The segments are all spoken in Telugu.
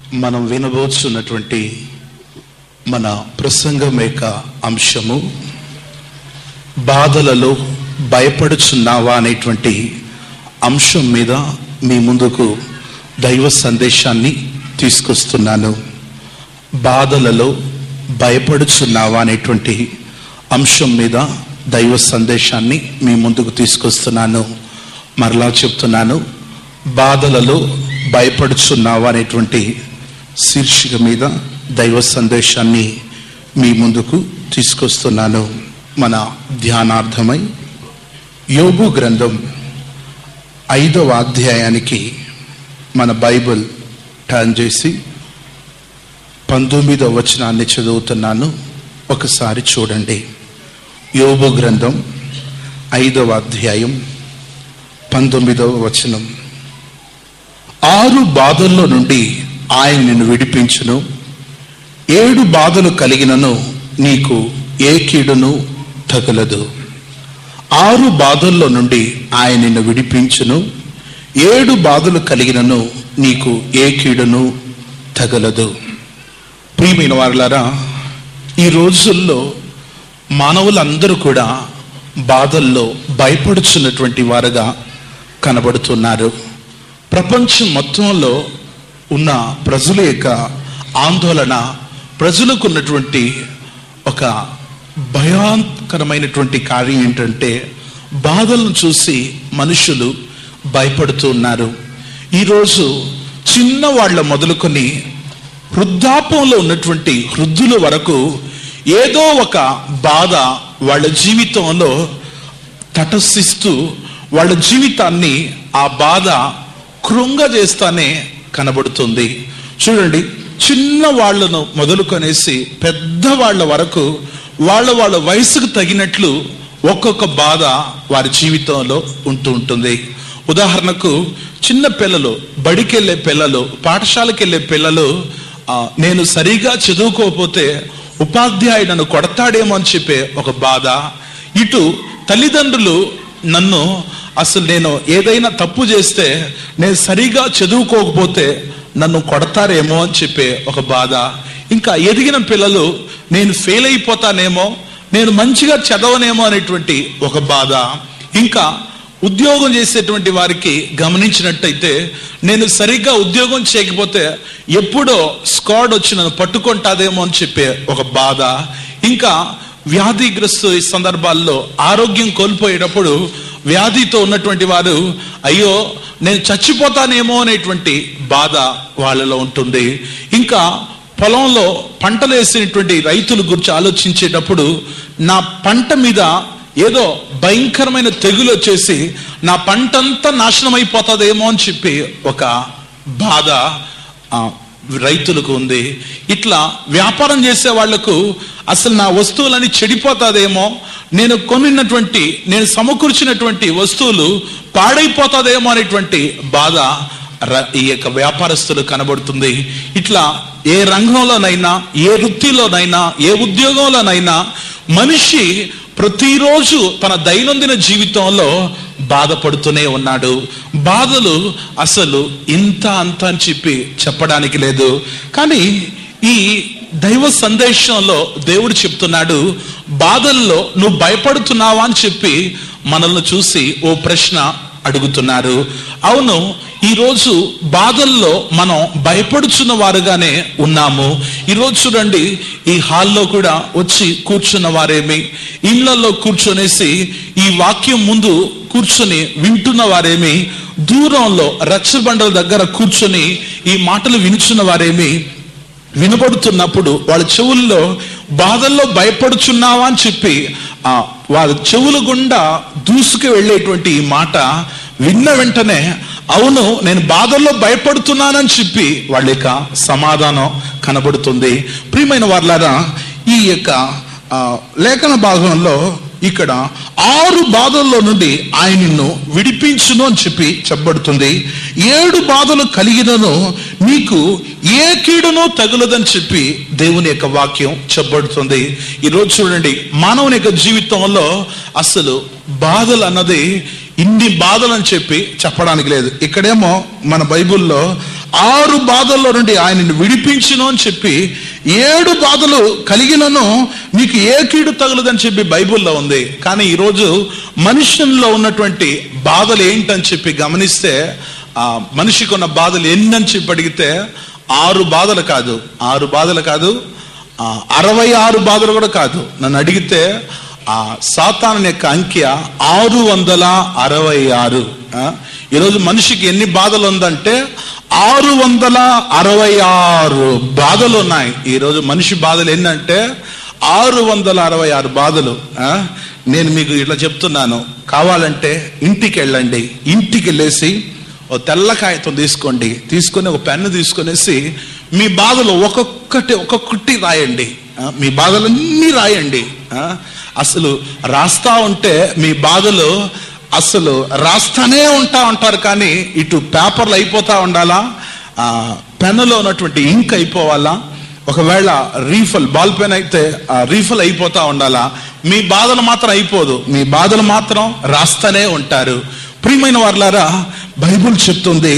మనం వినబోతున్నటువంటి మన ప్రసంగం యొక్క అంశము బాధలలో భయపడుచున్నావా అనేటువంటి అంశం మీద మీ ముందుకు దైవ సందేశాన్ని తీసుకొస్తున్నాను బాధలలో భయపడుచున్నావా అనేటువంటి అంశం మీద దైవ సందేశాన్ని మీ ముందుకు తీసుకొస్తున్నాను మరలా చెప్తున్నాను బాధలలో భయపడుచున్నావా అనేటువంటి శీర్షిక మీద దైవ సందేశాన్ని మీ ముందుకు తీసుకొస్తున్నాను మన ధ్యానార్థమై యోబు గ్రంథం ఐదవ అధ్యాయానికి మన బైబిల్ టర్న్ చేసి పంతొమ్మిదవ వచనాన్ని చదువుతున్నాను ఒకసారి చూడండి యోబు గ్రంథం ఐదవ అధ్యాయం పంతొమ్మిదవ వచనం ఆరు బాధల్లో నుండి ఆయన నిన్ను విడిపించును ఏడు బాధలు కలిగినను నీకు ఏ కీడును తగలదు ఆరు బాధల్లో నుండి ఆయన నిన్ను విడిపించును ఏడు బాధలు కలిగినను నీకు ఏ కీడును తగలదు ప్రియమైన వారులారా ఈ రోజుల్లో మానవులందరూ కూడా బాధల్లో భయపడుచున్నటువంటి వారుగా కనబడుతున్నారు ప్రపంచం మొత్తంలో ఉన్న ప్రజల యొక్క ఆందోళన ప్రజలకు ఉన్నటువంటి ఒక భయంకరమైనటువంటి కార్యం ఏంటంటే బాధలను చూసి మనుషులు భయపడుతూ ఉన్నారు ఈరోజు చిన్న వాళ్ళ మొదలుకొని వృద్ధాపంలో ఉన్నటువంటి వృద్ధుల వరకు ఏదో ఒక బాధ వాళ్ళ జీవితంలో తటస్థిస్తూ వాళ్ళ జీవితాన్ని ఆ బాధ కృంగజేస్తానే కనబడుతుంది చూడండి చిన్న వాళ్ళను మొదలుకొనేసి పెద్ద వాళ్ళ వరకు వాళ్ళ వాళ్ళ వయసుకు తగినట్లు ఒక్కొక్క బాధ వారి జీవితంలో ఉంటూ ఉంటుంది ఉదాహరణకు చిన్న పిల్లలు బడికి వెళ్ళే పిల్లలు పాఠశాలకు వెళ్ళే పిల్లలు ఆ, నేను సరిగా చదువుకోకపోతే ఉపాధ్యాయుడు నన్ను కొడతాడేమో అని చెప్పే ఒక బాధ ఇటు తల్లిదండ్రులు నన్ను అసలు నేను ఏదైనా తప్పు చేస్తే నేను సరిగా చదువుకోకపోతే నన్ను కొడతారేమో అని చెప్పే ఒక బాధ ఇంకా ఎదిగిన పిల్లలు నేను ఫెయిల్ అయిపోతానేమో నేను మంచిగా చదవనేమో అనేటువంటి ఒక బాధ ఇంకా ఉద్యోగం చేసేటువంటి వారికి గమనించినట్టయితే నేను సరిగ్గా ఉద్యోగం చేయకపోతే ఎప్పుడో స్క్వాడ్ వచ్చి నన్ను పట్టుకుంటాదేమో అని చెప్పే ఒక బాధ ఇంకా వ్యాధిగ్రస్తు ఈ సందర్భాల్లో ఆరోగ్యం కోల్పోయేటప్పుడు వ్యాధితో ఉన్నటువంటి వారు అయ్యో నేను చచ్చిపోతానేమో అనేటువంటి బాధ వాళ్ళలో ఉంటుంది ఇంకా పొలంలో పంటలు వేసినటువంటి రైతుల గురించి ఆలోచించేటప్పుడు నా పంట మీద ఏదో భయంకరమైన తెగులు వచ్చేసి నా పంటంతా నాశనం అయిపోతుందేమో అని చెప్పి ఒక బాధ ఆ, రైతులకు ఉంది ఇట్లా వ్యాపారం చేసే వాళ్లకు అసలు నా వస్తువులని చెడిపోతాదేమో నేను కొనినటువంటి నేను సమకూర్చినటువంటి వస్తువులు పాడైపోతాదేమో అనేటువంటి బాధ ర- ఈ యొక్క వ్యాపారస్తులు కనబడుతుంది ఇట్లా ఏ రంగంలోనైనా ఏ వృత్తిలోనైనా ఏ ఉద్యోగంలోనైనా మనిషి ప్రతిరోజు తన దైనందిన జీవితంలో బాధపడుతూనే ఉన్నాడు బాధలు అసలు ఇంత అంత అని చెప్పి చెప్పడానికి లేదు కానీ ఈ దైవ సందేశంలో దేవుడు చెప్తున్నాడు బాధల్లో నువ్వు భయపడుతున్నావా అని చెప్పి మనల్ని చూసి ఓ ప్రశ్న అడుగుతున్నారు అవును ఈరోజు బాధల్లో మనం భయపడుచున్న వారుగానే ఉన్నాము ఈరోజు చూడండి ఈ హాల్లో కూడా వచ్చి కూర్చున్న వారేమి ఇళ్లలో కూర్చొనేసి ఈ వాక్యం ముందు కూర్చొని వింటున్న వారేమి దూరంలో రచ్చబండల దగ్గర కూర్చొని ఈ మాటలు వినుచున్న వారేమి వినబడుతున్నప్పుడు వాళ్ళ చెవుల్లో బాధల్లో భయపడుచున్నావా అని చెప్పి ఆ వాళ్ళ చెవుల గుండా దూసుకు వెళ్ళేటువంటి ఈ మాట విన్న వెంటనే అవును నేను బాధల్లో భయపడుతున్నానని చెప్పి వాళ్ళ యొక్క సమాధానం కనబడుతుంది ప్రియమైన వాళ్ళారా ఈ యొక్క ఆ, లేఖన భాగంలో ఇక్కడ ఆరు బాధల్లో నుండి ఆయన నిన్ను విడిపించును అని చెప్పి చెప్పబడుతుంది ఏడు బాధలు కలిగినను నీకు ఏ కీడును తగులదని చెప్పి దేవుని యొక్క వాక్యం చెప్పబడుతుంది ఈరోజు చూడండి మానవుని యొక్క జీవితంలో అసలు బాధలు అన్నది ఇన్ని బాధలు అని చెప్పి చెప్పడానికి లేదు ఇక్కడేమో మన బైబిల్లో ఆరు బాధల్లో నుండి ఆయనను విడిపించును అని చెప్పి ఏడు బాధలు కలిగినను నీకు ఏ కీడు తగులదని చెప్పి బైబిల్లో ఉంది కానీ ఈరోజు మనుషుల్లో ఉన్నటువంటి బాధలు ఏంటని చెప్పి గమనిస్తే ఆ మనిషికి ఉన్న బాధలు ఎన్నని చెప్పి అడిగితే ఆరు బాధలు కాదు ఆరు బాధలు కాదు ఆ, అరవై ఆరు బాధలు కూడా కాదు నన్ను అడిగితే ఆ సాతాను యొక్క అంకె ఆరు వందల అరవై ఆరు ఆ, ఈరోజు మనిషికి ఎన్ని బాధలు ఉందంటే ఆరు వందల అరవై ఆరు బాధలు ఉన్నాయి ఈరోజు మనిషి బాధలు ఏంటంటే ఆరు వందల అరవై ఆరు బాధలు ఆ, నేను మీకు ఇట్లా చెప్తున్నాను కావాలంటే ఇంటికి వెళ్ళండి ఇంటికి వెళ్ళేసి ఓ తెల్ల కాగితం తీసుకోండి తీసుకొని ఒక పెన్ను తీసుకొనేసి మీ బాధలు ఒక్కొక్కటి ఒక్కొక్కటి రాయండి ఆ, మీ బాధలన్నీ రాయండి ఆ, అసలు రాస్తా ఉంటే మీ బాధలు అసలు రాస్తానే ఉంటా ఉంటారు కానీ ఇటు పేపర్లు అయిపోతా ఉండాలా ఆ, పెన్నులో ఉన్నటువంటి ఇంక్ అయిపోవాలా ఒకవేళ రీఫల్ బాల్ పెన్ అయితే ఆ రీఫల్ అయిపోతా ఉండాలా మీ బాధలు మాత్రం అయిపోదు మీ బాధలు మాత్రం రాస్తానే ఉంటారు ప్రియమైన వారులారా బైబుల్ చెప్తుంది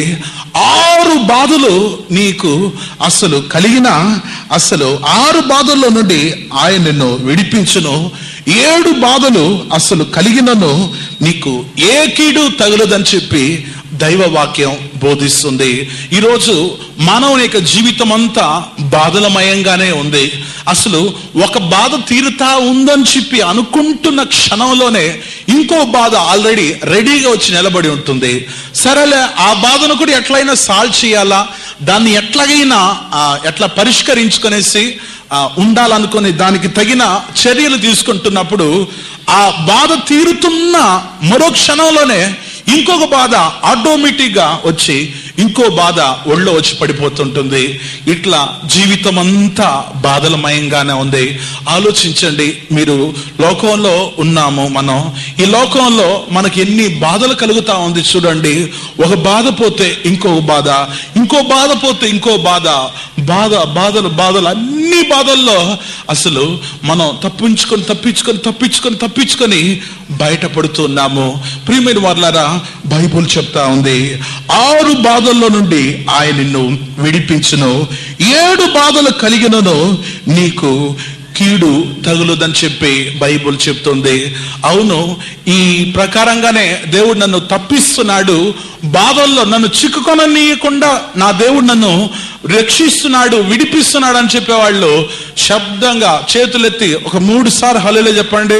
ఆరు బాధలు నీకు అసలు కలిగిన అసలు ఆరు బాధల్లో నుండి ఆయన నిన్ను విడిపించును ఏడు బాధలు అసలు కలిగినను నీకు ఏ కీడు తగులదని చెప్పి దైవ వాక్యం బోధిస్తుంది ఈరోజు మానవుని యొక్క జీవితం అంతా బాధలమయంగానే ఉంది అసలు ఒక బాధ తీరుతా ఉందని చెప్పి అనుకుంటున్న క్షణంలోనే ఇంకో బాధ ఆల్రెడీ రెడీగా వచ్చి నిలబడి ఉంటుంది సరేలే ఆ బాధను కూడా ఎట్లయినా సాల్వ్ చేయాలా దాన్ని ఎట్లాగైనా ఆ, ఎట్లా పరిష్కరించుకొనేసి ఆ, ఉండాలనుకుని దానికి తగిన చర్యలు తీసుకుంటున్నప్పుడు ఆ బాధ తీరుతున్న మరో క్షణంలోనే ఇంకొక బాధ ఆటోమేటిక్ గా వచ్చి ఇంకో బాధ ఒళ్ళో వచ్చి పడిపోతుంటుంది ఇట్లా జీవితం అంతా బాధలమయంగానే ఉంది ఆలోచించండి మీరు లోకంలో ఉన్నాము మనం ఈ లోకంలో మనకి ఎన్ని బాధలు కలుగుతా ఉంది చూడండి ఒక బాధ పోతే ఇంకో బాధ ఇంకో బాధ పోతే ఇంకో బాధ బాధ బాధలు బాధలు అన్ని బాధల్లో అసలు మనం తప్పించుకొని తప్పించుకొని తప్పించుకొని తప్పించుకొని బయటపడుతున్నాము ప్రియమైన వాళ్ళారా బైబుల్ చెప్తా ఉంది ఆరు బాధల్లో నుండి ఆయన నిన్ను విడిపించును ఏడు బాధలు కలిగినను నీకు కీడు తగులుదని చెప్పి బైబుల్ చెప్తుంది అవును ఈ ప్రకారంగానే దేవుడు నన్ను తప్పిస్తున్నాడు బాధల్లో నన్ను చిక్కుకొననీయకుండా నా దేవుడు నన్ను రక్షిస్తున్నాడు విడిపిస్తున్నాడు అని చెప్పేవాళ్ళు శబ్దంగా చేతులెత్తి ఒక మూడు సార్లు హలో చెప్పండి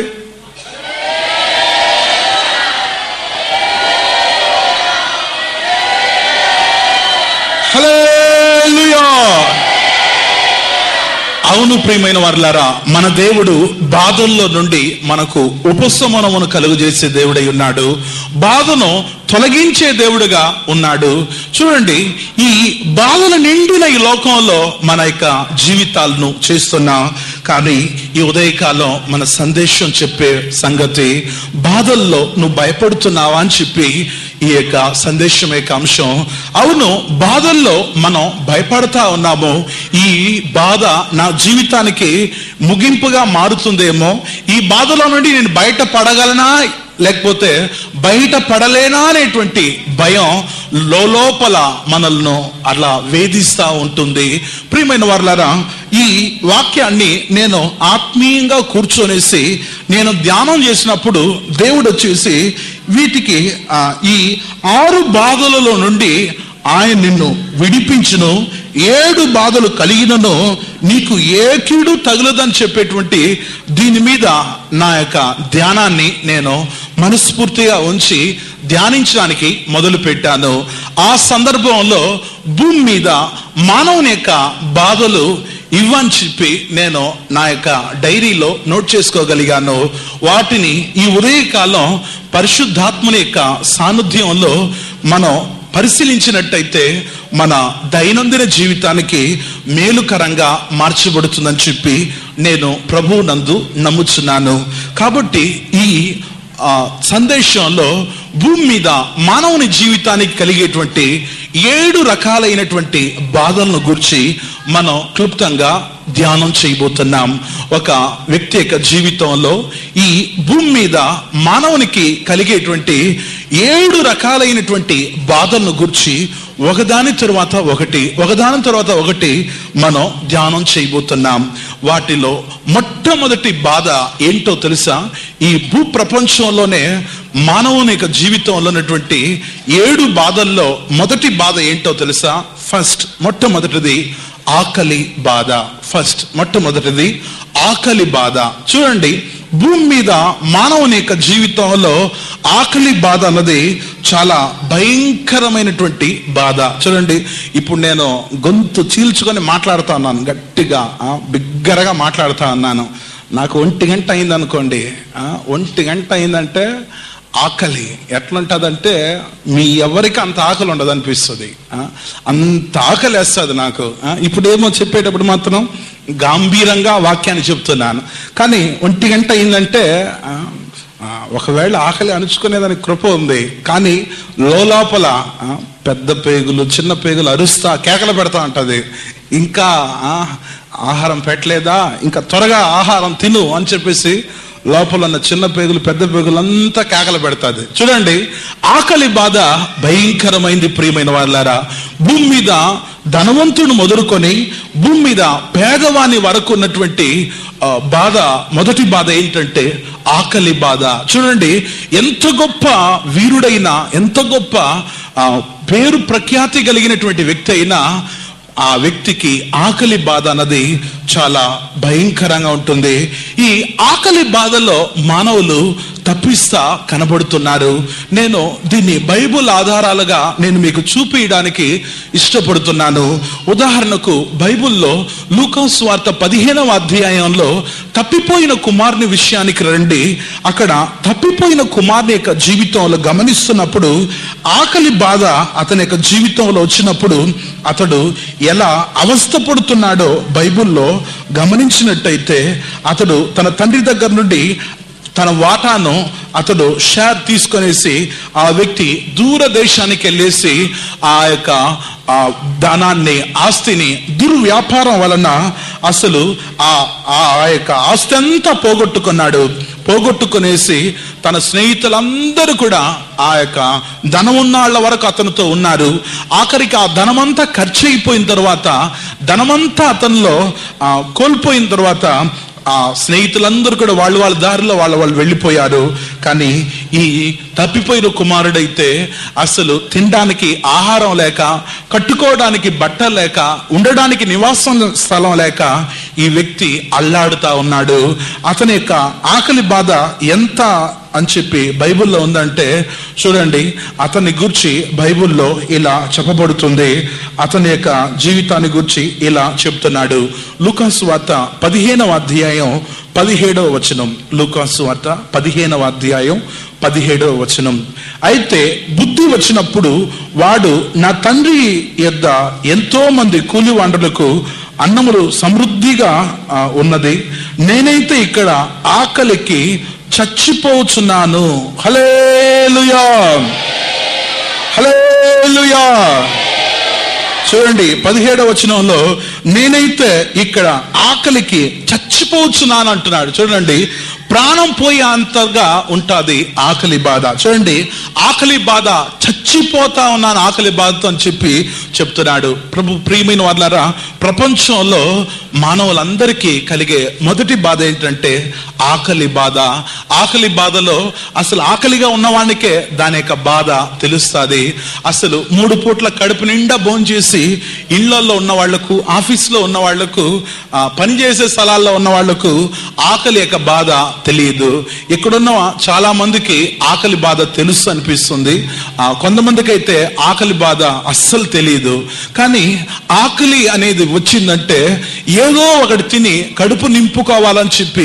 హల్లెలూయా అవును ప్రియమైన వారులారా మన దేవుడు బాధల్లో నుండి మనకు ఉపశమనమును కలుగజేసే దేవుడై ఉన్నాడు బాధను తొలగించే దేవుడుగా ఉన్నాడు చూడండి ఈ బాధలు నిండిన ఈ లోకంలో మన యొక్క జీవితాలను చేస్తున్నాం కానీ ఈ ఉదయకాలం మన సందేశం చెప్పే సంగతి బాధల్లో నువ్వు భయపడుతున్నావా అని చెప్పి ఈ యొక్క సందేశం యొక్క అంశం అవును బాధల్లో మనం భయపడతా ఉన్నాము ఈ బాధ నా జీవితానికి ముగింపుగా మారుతుందేమో ఈ బాధలో నుండి నేను బయట పడగలనా లేకపోతే బయట పడలేనా అనేటువంటి భయం లోపల మనల్ని అలా వేధిస్తూ ఉంటుంది ప్రియమైన వారులారా ఈ వాక్యాన్ని నేను ఆత్మీయంగా కూర్చొనేసి నేను ధ్యానం చేసినప్పుడు దేవుడు వచ్చేసి వీటికి ఆ, ఈ ఆరు బాధలలో నుండి ఆయన నిన్ను విడిపించును ఏడు బాధలు కలిగినను నీకు ఏ కీడు తగులదని చెప్పేటువంటి దీని మీద నా యొక్క ధ్యానాన్ని నేను మనస్ఫూర్తిగా ఉంచి ధ్యానించడానికి మొదలు పెట్టాను ఆ సందర్భంలో భూమి మీద మానవుని యొక్క బాధలు ఇవ్వని చెప్పి నేను నా యొక్క డైరీలో నోట్ చేసుకోగలిగాను వాటిని ఈ ఉదయకాలం పరిశుద్ధాత్మని యొక్క సాన్నిధ్యంలో మనం పరిశీలించినట్టయితే మన దైనందిన జీవితానికి మేలుకరంగా మార్చబడుతుందని చెప్పి నేను ప్రభువు నందు నమ్ముచున్నాను కాబట్టి ఈ ఆ, సందేశంలో భూమి మీద మానవుని జీవితానికి కలిగేటువంటి ఏడు రకాలైనటువంటి బాధలను గురించి మనం క్లుప్తంగా ధ్యానం చేయబోతున్నాం ఒక వ్యక్తి యొక్క జీవితంలో ఈ భూమి మీద మానవునికి కలిగేటువంటి ఏడు రకాలైనటువంటి బాధలను గురించి ఒకదాని తరువాత ఒకటి ఒకదాని తర్వాత ఒకటి మనం ధ్యానం చేయబోతున్నాం వాటిలో మొట్టమొదటి బాధ ఏంటో తెలుసా ఈ భూ ప్రపంచంలోనే మానవుని యొక్క జీవితంలో ఉన్నటువంటి ఏడు బాధల్లో మొదటి బాధ ఏంటో తెలుసా ఫస్ట్ మొట్టమొదటిది ఆకలి బాధ ఫస్ట్ మొట్టమొదటిది ఆకలి బాధ చూడండి భూమి మీద మానవుని యొక్క జీవితంలో ఆకలి బాధ అన్నది చాలా భయంకరమైనటువంటి బాధ చూడండి ఇప్పుడు నేను గొంతు చీల్చుకొని మాట్లాడుతా ఉన్నాను గట్టిగా ఆ, బిగ్గరగా మాట్లాడుతా ఉన్నాను నాకు ఒంటి గంట అయింది అనుకోండి ఆ, ఒంటి గంట అయిందంటే ఆకలి ఎట్లుంటుందంటే మీ ఎవరికి అంత ఆకలి ఉండదు అనిపిస్తుంది ఆ, అంత ఆకలి వేస్తుంది నాకు ఆ, ఇప్పుడేమో చెప్పేటప్పుడు మాత్రం గాంభీరంగా వాక్యాన్ని చెప్తున్నాను కానీ ఒంటి గంట అయిందంటే ఆ, ఆ, ఒకవేళ ఆకలి అణుచుకునేదానికి కృప ఉంది కానీ లోపల ఆ, పెద్ద పేగులు చిన్న పేగులు అరుస్తా కేకలు పెడతా ఉంటది ఇంకా ఆ, ఆహారం పెట్టలేదా ఇంకా త్వరగా ఆహారం తిను అని చెప్పేసి లోపల ఉన్న చిన్న పేగులు పెద్ద పేగులు అంతా కేకలు పెడతాది చూడండి ఆకలి బాధ భయంకరమైంది ప్రియమైన వాళ్ళారా భూమి మీద ధనవంతుడు మొదలుకొని భూమి మీద పేదవాని వరకు ఉన్నటువంటి ఆ, బాధ మొదటి బాధ ఏంటంటే ఆకలి బాధ చూడండి ఎంత గొప్ప వీరుడైన ఎంత గొప్ప ఆ, పేరు ప్రఖ్యాతి కలిగినటువంటి వ్యక్తి అయినా ఆ వ్యక్తికి ఆకలి బాధ అన్నది చాలా భయంకరంగా ఉంటుంది ఈ ఆకలి బాధలో మానవులు తప్పిస్తా కనబడుతున్నారు నేను దీన్ని బైబుల్ ఆధారాలుగా నేను మీకు చూపించడానికి ఇష్టపడుతున్నాను ఉదాహరణకు బైబుల్లో లూకాస్ వార్త పదిహేనవ అధ్యాయంలో తప్పిపోయిన కుమారుని విషయానికి రండి అక్కడ తప్పిపోయిన కుమారుని యొక్క జీవితంలో గమనిస్తున్నప్పుడు ఆకలి బాధ అతని యొక్క జీవితంలో వచ్చినప్పుడు అతడు ఎలా అవస్థపడుతున్నాడో బైబుల్లో గమనించినట్టయితే అతడు తన తండ్రి దగ్గర నుండి తన వాటాను అతడు షేర్ తీసుకొనేసి ఆ వ్యక్తి దూర దేశానికి వెళ్ళేసి ఆ యొక్క ఆ ధనాన్ని ఆస్తిని దుర్వ్యాపారం వలన అసలు ఆ ఆ యొక్క ఆస్తి అంతా పోగొట్టుకున్నాడు పోగొట్టుకునేసి తన స్నేహితులందరూ కూడా ఆ యొక్క ధనం ఉన్నాళ్ళ వరకు అతనితో ఉన్నారు ఆఖరికి ఆ ధనమంతా ఖర్చు అయిపోయిన తర్వాత ధనమంతా అతనిలో ఆ, కోల్పోయిన తర్వాత ఆ స్నేహితులందరూ కూడా వాళ్ళు వాళ్ళ దారిలో వాళ్ళ వాళ్ళు వెళ్ళిపోయారు కానీ ఈ తప్పిపోయిన కుమారుడైతే అసలు తినడానికి ఆహారం లేక కట్టుకోవడానికి బట్ట లేక ఉండడానికి నివాసం స్థలం లేక ఈ వ్యక్తి అల్లాడుతా ఉన్నాడు అతని యొక్క ఆకలి బాధ ఎంత అని చెప్పి బైబిల్లో ఉందంటే చూడండి అతన్ని గురించి బైబిల్లో ఇలా చెప్పబడుతుంది అతని యొక్క జీవితాన్ని గురించి ఇలా చెప్తున్నాడు లూకాసు వార్త పదిహేనవ అధ్యాయం పదిహేడవ వచనం లూకాసు వార్త పదిహేనవ అధ్యాయం పదిహేడవ వచనం అయితే బుద్ధి వచ్చినప్పుడు వాడు నా తండ్రి యొద్ద ఎంతో మంది కూలి వంటలకు అన్నములు సమృద్ధిగా ఆ, ఉన్నది నేనైతే ఇక్కడ ఆకలికి చచ్చిపోతున్నాను హలేలుయా హలేలుయా చూడండి పదిహేడవ వచనంలో నేనైతే ఇక్కడ ఆకలికి చచ్చిపోతున్నాను అంటున్నాడు చూడండి ప్రాణం పోయే అంతగా ఉంటుంది ఆకలి బాధ చూడండి ఆకలి బాధ చచ్చిపోతా ఉన్నాను ఆకలి బాధతో అని చెప్పి చెప్తున్నాడు ప్రభు ప్రియమైన వాళ్ళారా ప్రపంచంలో మానవులందరికీ కలిగే మొదటి బాధ ఏంటంటే ఆకలి బాధ ఆకలి బాధలో అసలు ఆకలిగా ఉన్నవానికే దాని యొక్క బాధ తెలుస్తుంది అసలు మూడు పూట్ల కడుపు నిండా భోంచేసి ఇళ్లలో ఉన్న వాళ్లకు ఆఫీస్లో ఉన్న వాళ్లకు ఆ, పనిచేసే స్థలాల్లో ఉన్న వాళ్లకు ఆకలి యొక్క బాధ తెలియదు ఇక్కడున్న చాలా మందికి ఆకలి బాధ తెలుసు అనిపిస్తుంది ఆ, కొంతమందికి అయితే ఆకలి బాధ అస్సలు తెలియదు కానీ ఆకలి అనేది వచ్చిందంటే ఏదో ఒకటి తిని కడుపు నింపుకోవాలని చెప్పి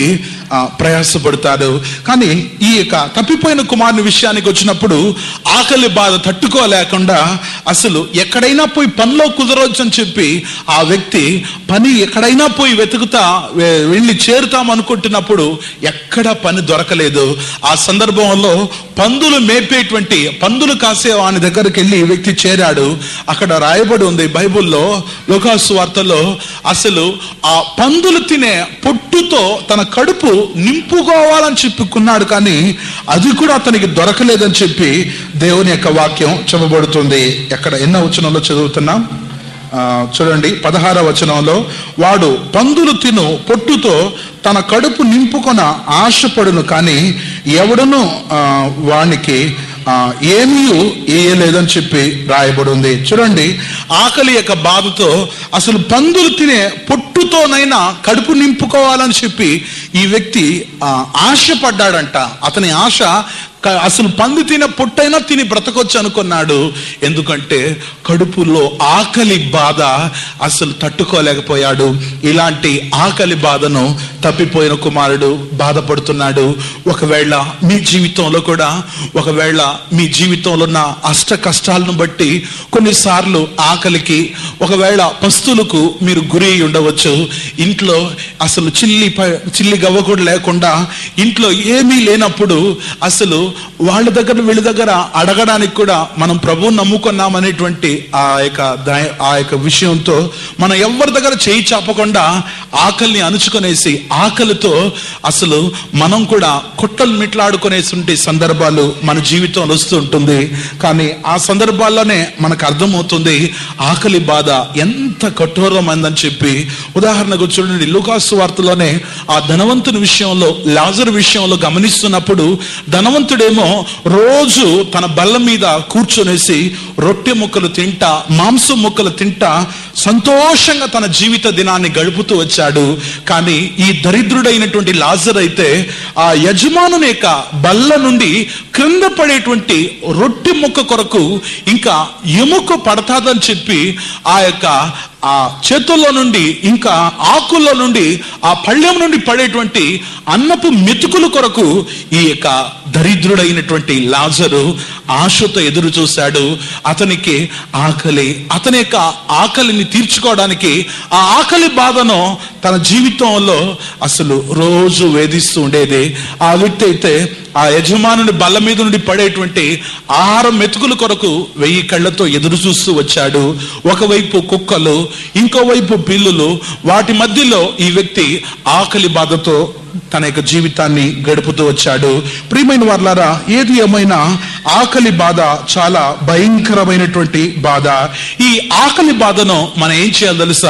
ఆ, ప్రయాసపడతారు కానీ ఈ యొక్క తప్పిపోయిన కుమారుని విషయానికి వచ్చినప్పుడు ఆకలి బాధ తట్టుకోలేకుండా అసలు ఎక్కడైనా పోయి పనిలో కుదరవచ్చు అని చెప్పి ఆ వ్యక్తి పని ఎక్కడైనా పోయి వెతుకుతా వె- వెళ్ళి చేరుతాం అనుకుంటున్నప్పుడు ఎక్కడ పని దొరకలేదు ఆ సందర్భంలో పందులు మేపేటువంటి పందులు కాసే వాని దగ్గరికి వెళ్ళి ఈ వ్యక్తి చేరాడు అక్కడ రాయబడి ఉంది బైబిల్లో లోకాసు వార్తలో అసలు ఆ పందులు తినే పొట్టుతో తన కడుపు నింపుకోవాలని చెప్పుకున్నాడు కానీ అది కూడా అతనికి దొరకలేదని చెప్పి దేవుని యొక్క వాక్యం చెప్పబడుతుంది ఎక్కడ ఎన్నో వచనంలో చదువుతున్నాం ఆ, చూడండి పదహార వచనంలో వాడు పందులు తిను పొట్టుతో తన కడుపు నింపుకొన ఆశపడును కానీ ఎవడను ఆ, వానికి ఆ, ఏమీ వేయలేదని చెప్పి రాయబడి ఉంది చూడండి ఆకలి యొక్క బాధతో అసలు పందులు తినే పొట్టుతోనైనా కడుపు నింపుకోవాలని చెప్పి ఈ వ్యక్తి ఆ, ఆశపడ్డాడంట అతని ఆశ క- అసలు పంది తినే పొట్టైనా తిని బ్రతకొచ్చు అనుకున్నాడు ఎందుకంటే కడుపులో ఆకలి బాధ అసలు తట్టుకోలేకపోయాడు ఇలాంటి ఆకలి బాధను తప్పిపోయిన కుమారుడు బాధపడుతున్నాడు ఒకవేళ మీ జీవితంలో కూడా ఒకవేళ మీ జీవితంలో ఉన్న అష్ట కష్టాలను బట్టి కొన్నిసార్లు ఆకలికి ఒకవేళ పస్తులకు మీరు గురి అయి ఉండవచ్చు ఇంట్లో అసలు చిల్లి ప- చిల్లి గవ్వ కూడా లేకుండా ఇంట్లో ఏమీ లేనప్పుడు అసలు వాళ్ళ దగ్గర వీళ్ళ దగ్గర అడగడానికి కూడా మనం ప్రభువు నమ్ముకున్నామనేటువంటి ఆ యొక్క దయ- ఆ యొక్క విషయంతో మనం ఎవరి దగ్గర చేయి చాపకుండా ఆకలిని అణుచుకునేసి ఆకలితో అసలు మనం కూడా కొట్టలు మిట్లాడుకునేటువంటి సందర్భాలు మన జీవితంలో వస్తూ ఉంటుంది కానీ ఆ సందర్భాల్లోనే మనకు అర్థమవుతుంది ఆకలి బాధ ఎంత కఠోరమైందని చెప్పి ఉదాహరణకు చూడండి లూకాసు వార్తలోనే ఆ ధనవంతుని విషయంలో లాజర్ విషయంలో గమనిస్తున్నప్పుడు ధనవంతుడేమో రోజు తన బల్ల మీద కూర్చొనేసి రొట్టె ముక్కలు తింటా మాంసం ముక్కలు తింటా సంతోషంగా తన జీవిత దినాన్ని గడుపుతూ వచ్చాడు కానీ ఈ దరిద్రుడైనటువంటి లాజర్ అయితే ఆ యజమానుని యొక్క బల్ల నుండి క్రింద పడేటువంటి రొట్టె ముక్క కొరకు ఇంకా ఎముక పడతాదని చెప్పి ఆ యొక్క ఆ చేతుల్లో నుండి ఇంకా ఆకుల్లో నుండి ఆ పళ్ళెం నుండి పడేటువంటి అన్నపు మెతుకుల కొరకు ఈ యొక్క దరిద్రుడైనటువంటి లాజరు ఆశతో ఎదురు చూశాడు అతనికి ఆకలి అతని యొక్క ఆకలిని తీర్చుకోవడానికి ఆ ఆకలి బాధను తన జీవితంలో అసలు రోజు వేధిస్తూ ఉండేది ఆ వ్యక్తి అయితే ఆ యజమానుని బల్ల మీద నుండి పడేటువంటి ఆహారం మెతుకుల కొరకు వెయ్యి కళ్ళతో ఎదురు చూస్తూ వచ్చాడు ఒకవైపు కుక్కలు ఇంకోవైపు పిల్లులు వాటి మధ్యలో ఈ వ్యక్తి ఆకలి బాధతో తన యొక్క జీవితాన్ని గడుపుతూ వచ్చాడు ప్రియమైన వాళ్ళారా ఏది ఏమైనా ఆకలి బాధ చాలా భయంకరమైనటువంటి బాధ ఈ ఆకలి బాధను మనం ఏం చేయాలి తెలుసా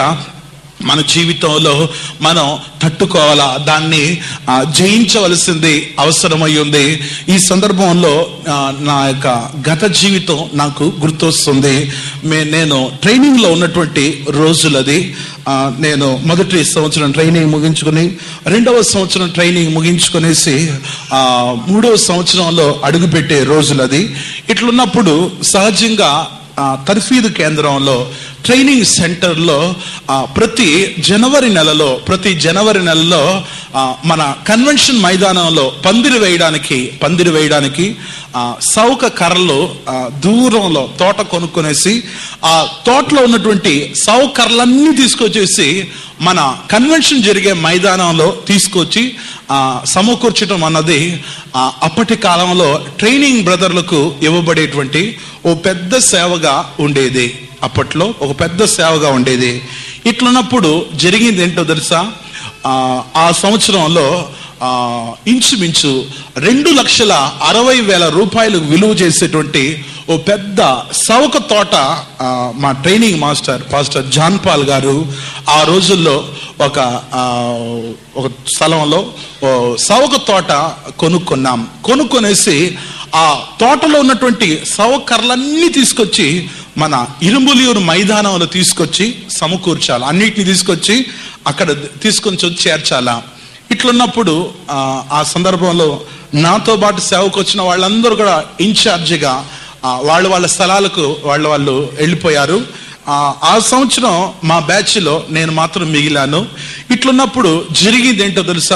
మన జీవితంలో మనం తట్టుకోవాలా దాన్ని ఆ, జయించవలసింది అవసరమై ఉంది ఈ సందర్భంలో ఆ, నా యొక్క గత జీవితం నాకు గుర్తొస్తుంది మే నేను ట్రైనింగ్లో ఉన్నటువంటి రోజులది ఆ, నేను మొదటి సంవత్సరం ట్రైనింగ్ ముగించుకుని రెండవ సంవత్సరం ట్రైనింగ్ ముగించుకునేసి ఆ, మూడవ సంవత్సరంలో అడుగుపెట్టే రోజులది ఇట్లున్నప్పుడు సహజంగా ఆ, తర్ఫీదు కేంద్రంలో ట్రైనింగ్ సెంటర్లో ఆ, ప్రతి జనవరి నెలలో ప్రతి జనవరి నెలలో ఆ, మన కన్వెన్షన్ మైదానంలో పందిరి వేయడానికి పందిరి వేయడానికి ఆ, సౌక కర్రలు ఆ, దూరంలో తోట కొనుక్కొనేసి ఆ తోటలో ఉన్నటువంటి సౌ కర్రలన్నీ తీసుకొచ్చేసి మన కన్వెన్షన్ జరిగే మైదానంలో తీసుకొచ్చి ఆ, సమకూర్చడం అన్నది ఆ, అప్పటి కాలంలో ట్రైనింగ్ బ్రదర్లకు ఇవ్వబడేటువంటి ఓ పెద్ద సేవగా ఉండేది అప్పట్లో ఒక పెద్ద సేవగా ఉండేది ఇట్లున్నప్పుడు జరిగింది ఏంటో తెలుసా ఆ, ఆ సంవత్సరంలో ఆ, ఇంచుమించు రెండు లక్షల అరవై వేల రూపాయలు విలువ చేసేటువంటి ఓ పెద్ద సౌక తోట ఆ, మా training master pastor John Paul గారు ఆ రోజుల్లో ఒక ఆ, ఒక స్థలంలో ఓ సౌక తోట కొనుక్కున్నాం కొనుక్కొనేసి ఆ తోటలో ఉన్నటువంటి సౌకర్లన్నీ తీసుకొచ్చి మన ఇరుంబులియూరు మైదానంలో తీసుకొచ్చి సమకూర్చాలి అన్నిటిని తీసుకొచ్చి అక్కడ తీసుకొని వచ్చి చేర్చాలా ఇట్లున్నప్పుడు ఆ, ఆ సందర్భంలో నాతో పాటు సేవకు వచ్చిన వాళ్ళందరూ కూడా ఇన్ఛార్జిగా ఆ, వాళ్ళు వాళ్ళ స్థలాలకు వాళ్ళు వాళ్ళు వెళ్ళిపోయారు ఆ, ఆ సంవత్సరం మా బ్యాచ్లో నేను మాత్రం మిగిలాను ఇట్లున్నప్పుడు జరిగింది ఏంటో తెలుసా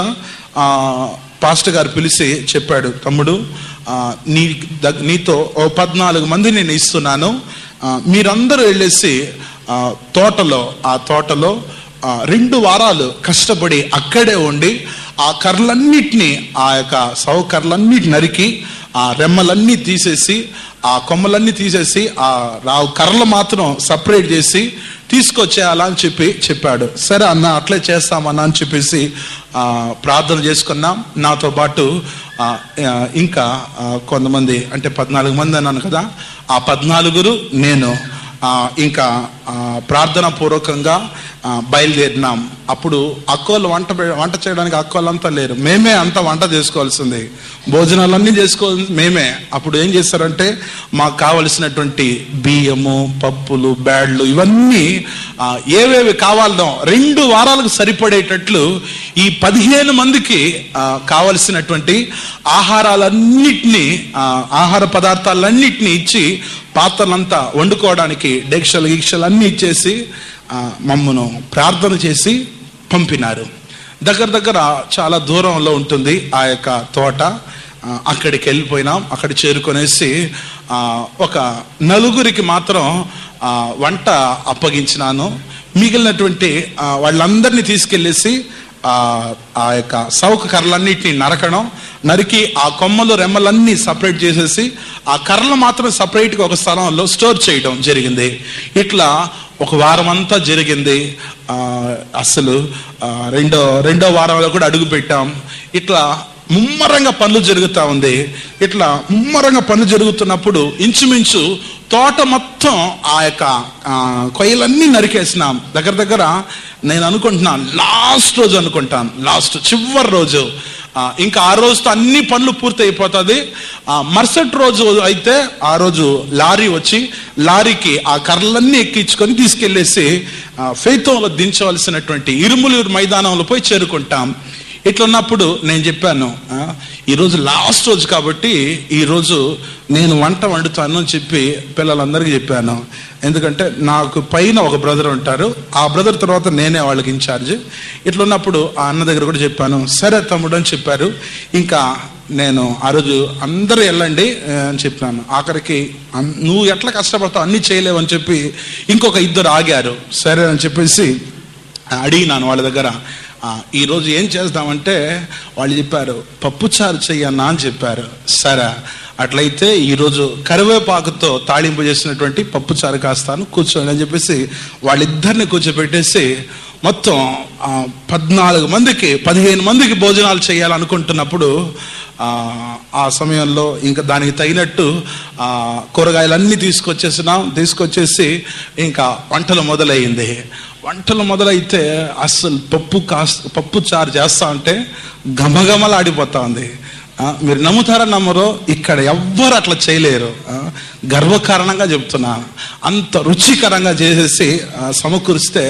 ఆ, పాస్టర్ గారు పిలిచి చెప్పాడు తమ్ముడు ఆ, నీ దగ్- నీతో ఓ పద్నాలుగు మంది నేను ఇస్తున్నాను ఆ, మీరందరూ వెళ్ళేసి ఆ, తోటలో ఆ తోటలో ఆ, రెండు వారాలు కష్టపడి అక్కడే ఉండి ఆ కర్రలన్నిటినీ ఆ యొక్క సౌ కర్రలన్నిటి నరికి ఆ రెమ్మలన్నీ తీసేసి ఆ కొమ్మలన్నీ తీసేసి ఆ రావు కర్రలు మాత్రం సపరేట్ చేసి తీసుకొచ్చేయాలా అని చెప్పి చెప్పాడు సరే అన్న అట్లే చేస్తామన్నా అని చెప్పేసి ఆ, ప్రార్థన చేసుకున్నాం నాతో పాటు ఆ, ఆ, ఇంకా ఆ, కొంతమంది అంటే పద్నాలుగు మంది అన్నాను కదా ఆ పద్నాలుగురు నేను ఆ, ఇంకా ఆ, ప్రార్థన పూర్వకంగా ఆ, బయలుదేరినాం అప్పుడు అక్కోళ్ళు వంట పె- వంట చేయడానికి అక్కోళ్ళంతా లేరు మేమే అంతా వంట చేసుకోవాల్సింది భోజనాలన్నీ చేసుకోవాలి మేమే అప్పుడు ఏం చేస్తారంటే మాకు కావలసినటువంటి బియ్యము పప్పులు బ్యాడ్లు ఇవన్నీ ఆ, ఏవేవి కావాలనో రెండు వారాలకు సరిపడేటట్లు ఈ పదిహేను మందికి ఆ, కావలసినటువంటి ఆహారాలన్నిటినీ ఆ, ఆహార పదార్థాలన్నిటినీ ఇచ్చి పాత్రలంతా వండుకోవడానికి డెక్షలు గిక్షలు అన్నీ ఇచ్చేసి ఆ, మమ్మను ప్రార్థన చేసి పంపినారు దగ్గర దగ్గర చాలా దూరంలో ఉంటుంది ఆ యొక్క తోట ఆ, అక్కడికి వెళ్ళిపోయినాం అక్కడ చేరుకొనేసి ఆ, ఒక నలుగురికి మాత్రం ఆ, వంట అప్పగించినాను మిగిలినటువంటి ఆ, వాళ్ళందరినీ తీసుకెళ్ళేసి ఆ ఆ యొక్క సౌక కర్రలన్నిటిని నరకడం నరికి ఆ కొమ్మలు రెమ్మలన్నీ సపరేట్ చేసేసి ఆ కర్రలు మాత్రం సపరేట్గా ఒక స్థలంలో స్టోర్ చేయడం జరిగింది ఇట్లా ఒక వారం అంతా జరిగింది ఆ, అసలు ఆ, రెండో రెండో వారంలో కూడా అడుగు పెట్టాం ఇట్లా ముమ్మరంగా పనులు జరుగుతూ ఉంది ఇట్లా ముమ్మరంగా పనులు జరుగుతున్నప్పుడు ఇంచుమించు తోట మొత్తం ఆ యొక్క ఆ, కొయ్యలన్నీ నరికేసినాం దగ్గర దగ్గర నేను అనుకుంటున్నాను లాస్ట్ రోజు అనుకుంటాను లాస్ట్ చివరి రోజు ఆ, ఇంకా ఆ రోజుతో అన్ని పనులు పూర్తి అయిపోతుంది ఆ, మరుసటి రోజు అయితే ఆ రోజు లారీ వచ్చి లారీకి ఆ కర్రలన్నీ ఎక్కించుకొని తీసుకెళ్లేసి ఫైతంలో దించవలసినటువంటి ఇరుములూరు మైదానంలో పోయి చేరుకుంటాం ఇట్లున్నప్పుడు నేను చెప్పాను ఆ, ఈరోజు లాస్ట్ రోజు కాబట్టి ఈరోజు నేను వంట వండుతాను అని చెప్పి పిల్లలందరికీ చెప్పాను ఎందుకంటే నాకు పైన ఒక బ్రదర్ ఉంటారు ఆ బ్రదర్ తర్వాత నేనే వాళ్ళకి ఇన్ఛార్జ్ ఇట్లున్నప్పుడు ఆ అన్న దగ్గర కూడా చెప్పాను సరే తమ్ముడు అని చెప్పారు ఇంకా నేను ఆ రోజు అందరూ వెళ్ళండి ఆ, అని చెప్పాను ఆఖరికి అన్- నువ్వు ఎట్లా కష్టపడతావు అన్నీ చేయలేవు అని చెప్పి ఇంకొక ఇద్దరు ఆగారు సరే అని చెప్పేసి అడిగినాను వాళ్ళ దగ్గర "ఆ, ఈరోజు ఏం చేద్దామంటే వాళ్ళు చెప్పారు పప్పుచారు చెయ్యన్నా అని చెప్పారు సరే అట్లయితే ఈరోజు కరివేపాకుతో తాళింపు చేసినటువంటి పప్పుచారు కాస్తాను కూర్చోండి అని చెప్పేసి వాళ్ళిద్దరిని కూర్చోబెట్టేసి మొత్తం ఆ, పద్నాలుగు మందికి పదిహేను మందికి భోజనాలు చేయాలనుకుంటున్నప్పుడు ఆ, ఆ సమయంలో ఇంకా దానికి తగినట్టు ఆ, కూరగాయలన్నీ తీసుకొచ్చేసినాం తీసుకొచ్చేసి ఇంకా వంటలు మొదలయ్యింది వంటలు మొదలైతే అస్సలు పప్పు కాస్త పప్పు చారు చేస్తా ఉంటే గమగమలాడిపోతా ఉంది ఆ, మీరు నమ్ముతారా నమ్మరో ఇక్కడ ఎవ్వరు అట్లా చేయలేరు ఆ, గర్వకారణంగా చెప్తున్నా అంత రుచికరంగా చేసేసి ఆ, సమకూరిస్తే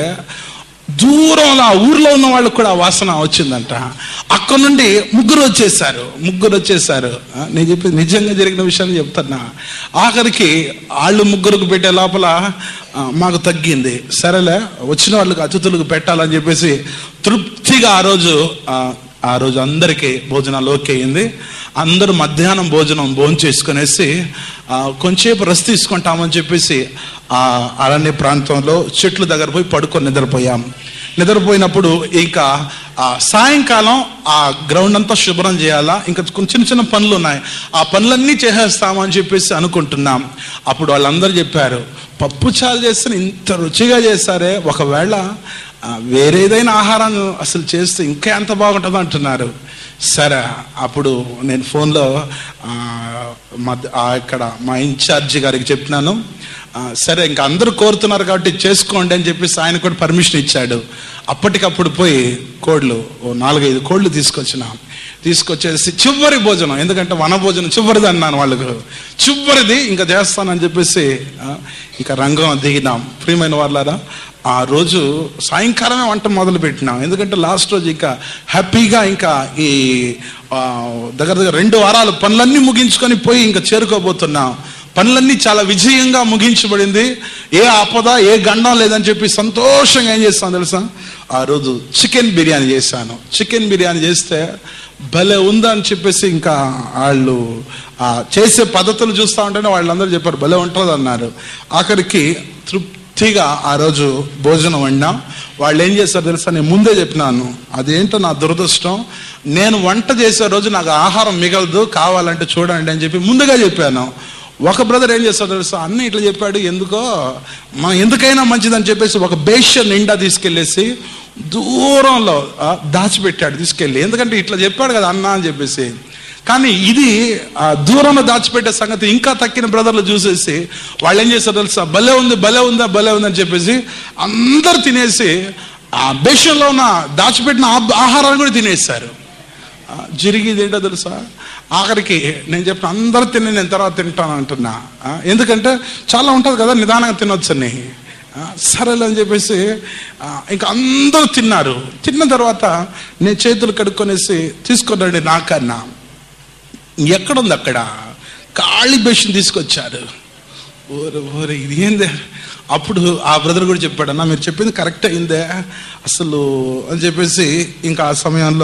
దూరంలో ఆ ఊర్లో ఉన్న వాళ్ళకు కూడా ఆ వాసన వచ్చిందంట అక్కడ నుండి ముగ్గురు వచ్చేసారు ముగ్గురు వచ్చేసారు ఆ, నేను చెప్పి నిజంగా జరిగిన విషయాన్ని చెప్తున్నా ఆఖరికి వాళ్ళు ముగ్గురికి పెట్టే లోపల ఆ, మాకు తగ్గింది సరేలే వచ్చిన వాళ్ళకి అతిథులకు పెట్టాలని చెప్పేసి తృప్తిగా ఆ రోజు ఆ, ఆ రోజు అందరికీ భోజనాలు ఓకే అయింది అందరూ మధ్యాహ్నం భోజనం భోజనం చేసుకునేసి ఆ, కొంచెంసేపు రెస్ట్ తీసుకుంటామని చెప్పేసి ఆ అరణ్య ప్రాంతంలో చెట్ల దగ్గర పోయి పడుకొని నిద్రపోయాం నిద్రపోయినప్పుడు ఇంకా ఆ సాయంకాలం ఆ గ్రౌండ్ అంతా శుభ్రం చేయాలా ఇంకా కొన్ని చిన్న చిన్న పనులు ఉన్నాయి ఆ పనులన్నీ చేసేస్తామని చెప్పేసి అనుకుంటున్నాం అప్పుడు వాళ్ళందరూ చెప్పారు పప్పు చారు చేస్తే ఇంత రుచిగా చేస్తారే ఒకవేళ ఆ, వేరేదైనా ఆహారాన్ని అసలు చేస్తే ఇంకా ఎంత బాగుంటుందో అంటున్నారు సరే అప్పుడు నేను ఫోన్లో ఆ, మధ్య- ఆ ఇక్కడ మా ఇన్ఛార్జి గారికి చెప్పినాను ఆ, సరే ఇంకా అందరూ కోరుతున్నారు కాబట్టి చేసుకోండి అని చెప్పేసి ఆయన కూడా పర్మిషన్ ఇచ్చాడు అప్పటికప్పుడు పోయి కోళ్ళు ఓ నాలుగైదు కోళ్ళు తీసుకొచ్చిన తీసుకొచ్చేసి చివరి భోజనం ఎందుకంటే వన భోజనం చివరిది అన్నాను వాళ్ళకు చివరిది ఇంకా చేస్తానని చెప్పేసి ఆ, ఇంకా రంగం దిగినాం ప్రియమైన వాళ్ళారా ఆ రోజు సాయంకాలమే వంట మొదలు పెట్టినాం ఎందుకంటే లాస్ట్ రోజు ఇంకా హ్యాపీగా ఇంకా ఈ ఆ, దగ్గర దగ్గర రెండు వారాలు పనులన్నీ ముగించుకొని పోయి ఇంకా చేరుకోబోతున్నాం పనులన్నీ చాలా విజయంగా ముగించబడింది ఏ ఆపద ఏ గండం లేదని చెప్పి సంతోషంగా ఏం చేస్తాను తెలుసా ఆ రోజు చికెన్ బిర్యానీ చేశాను చికెన్ బిర్యానీ చేస్తే భలే ఉందని చెప్పేసి ఇంకా వాళ్ళు ఆ చేసే పద్ధతులు చూస్తూ ఉంటేనే వాళ్ళందరూ చెప్పారు భలే ఉంటుంది అన్నారు ఆఖరికి తృప్తిగా ఆ రోజు భోజనం వండాం వాళ్ళు ఏం చేస్తారు తెలుసా నేను ముందే చెప్పినాను అదేంటో నా దురదృష్టం నేను వంట చేసే రోజు నాకు ఆహారం మిగలదు కావాలంటే చూడండి అని చెప్పి ముందుగా చెప్పాను ఒక బ్రదర్ ఏం చేస్తాడు తెలుసా అన్న ఇట్లా చెప్పాడు ఎందుకో మనం ఎందుకైనా మంచిదని చెప్పేసి ఒక బేషన్ నిండా తీసుకెళ్ళేసి దూరంలో ఆ, దాచిపెట్టాడు తీసుకెళ్ళి ఎందుకంటే ఇట్లా చెప్పాడు కదా అన్న అని చెప్పేసి కానీ ఇది ఆ దూరంలో దాచిపెట్టే సంగతి ఇంకా తక్కిన బ్రదర్లు చూసేసి వాళ్ళు ఏం చేస్తారు తెలుసా భలే ఉంది భలే ఉందా భలే ఉంది అని చెప్పేసి అందరు తినేసి ఆ బేషన్లో ఉన్న దాచిపెట్టిన ఆ- ఆహారాన్ని కూడా తినేస్తారు ఆ, జరిగేది ఏంటో తెలుసా ఆఖరికి నేను చెప్పిన అందరు తిని నేను తర్వాత తింటాను అంటున్నా ఆ, ఎందుకంటే చాలా ఉంటుంది కదా నిదానంగా తినొచ్చని ఆ, సరేలే అని చెప్పేసి ఆ, ఇంకా అందరూ తిన్నారు తిన్న తర్వాత నేను చేతులు కడుక్కొనేసి తీసుకున్నాండి నాకన్నా ఎక్కడుంది అక్కడ ఖాళీ బెషన్ తీసుకొచ్చారు ఓరే ఓరే ఇది ఏందే అప్పుడు ఆ బ్రదర్ కూడా చెప్పాడు అన్న మీరు చెప్పింది కరెక్ట్ అయిందే అసలు అని చెప్పేసి ఇంకా ఆ సమయంలో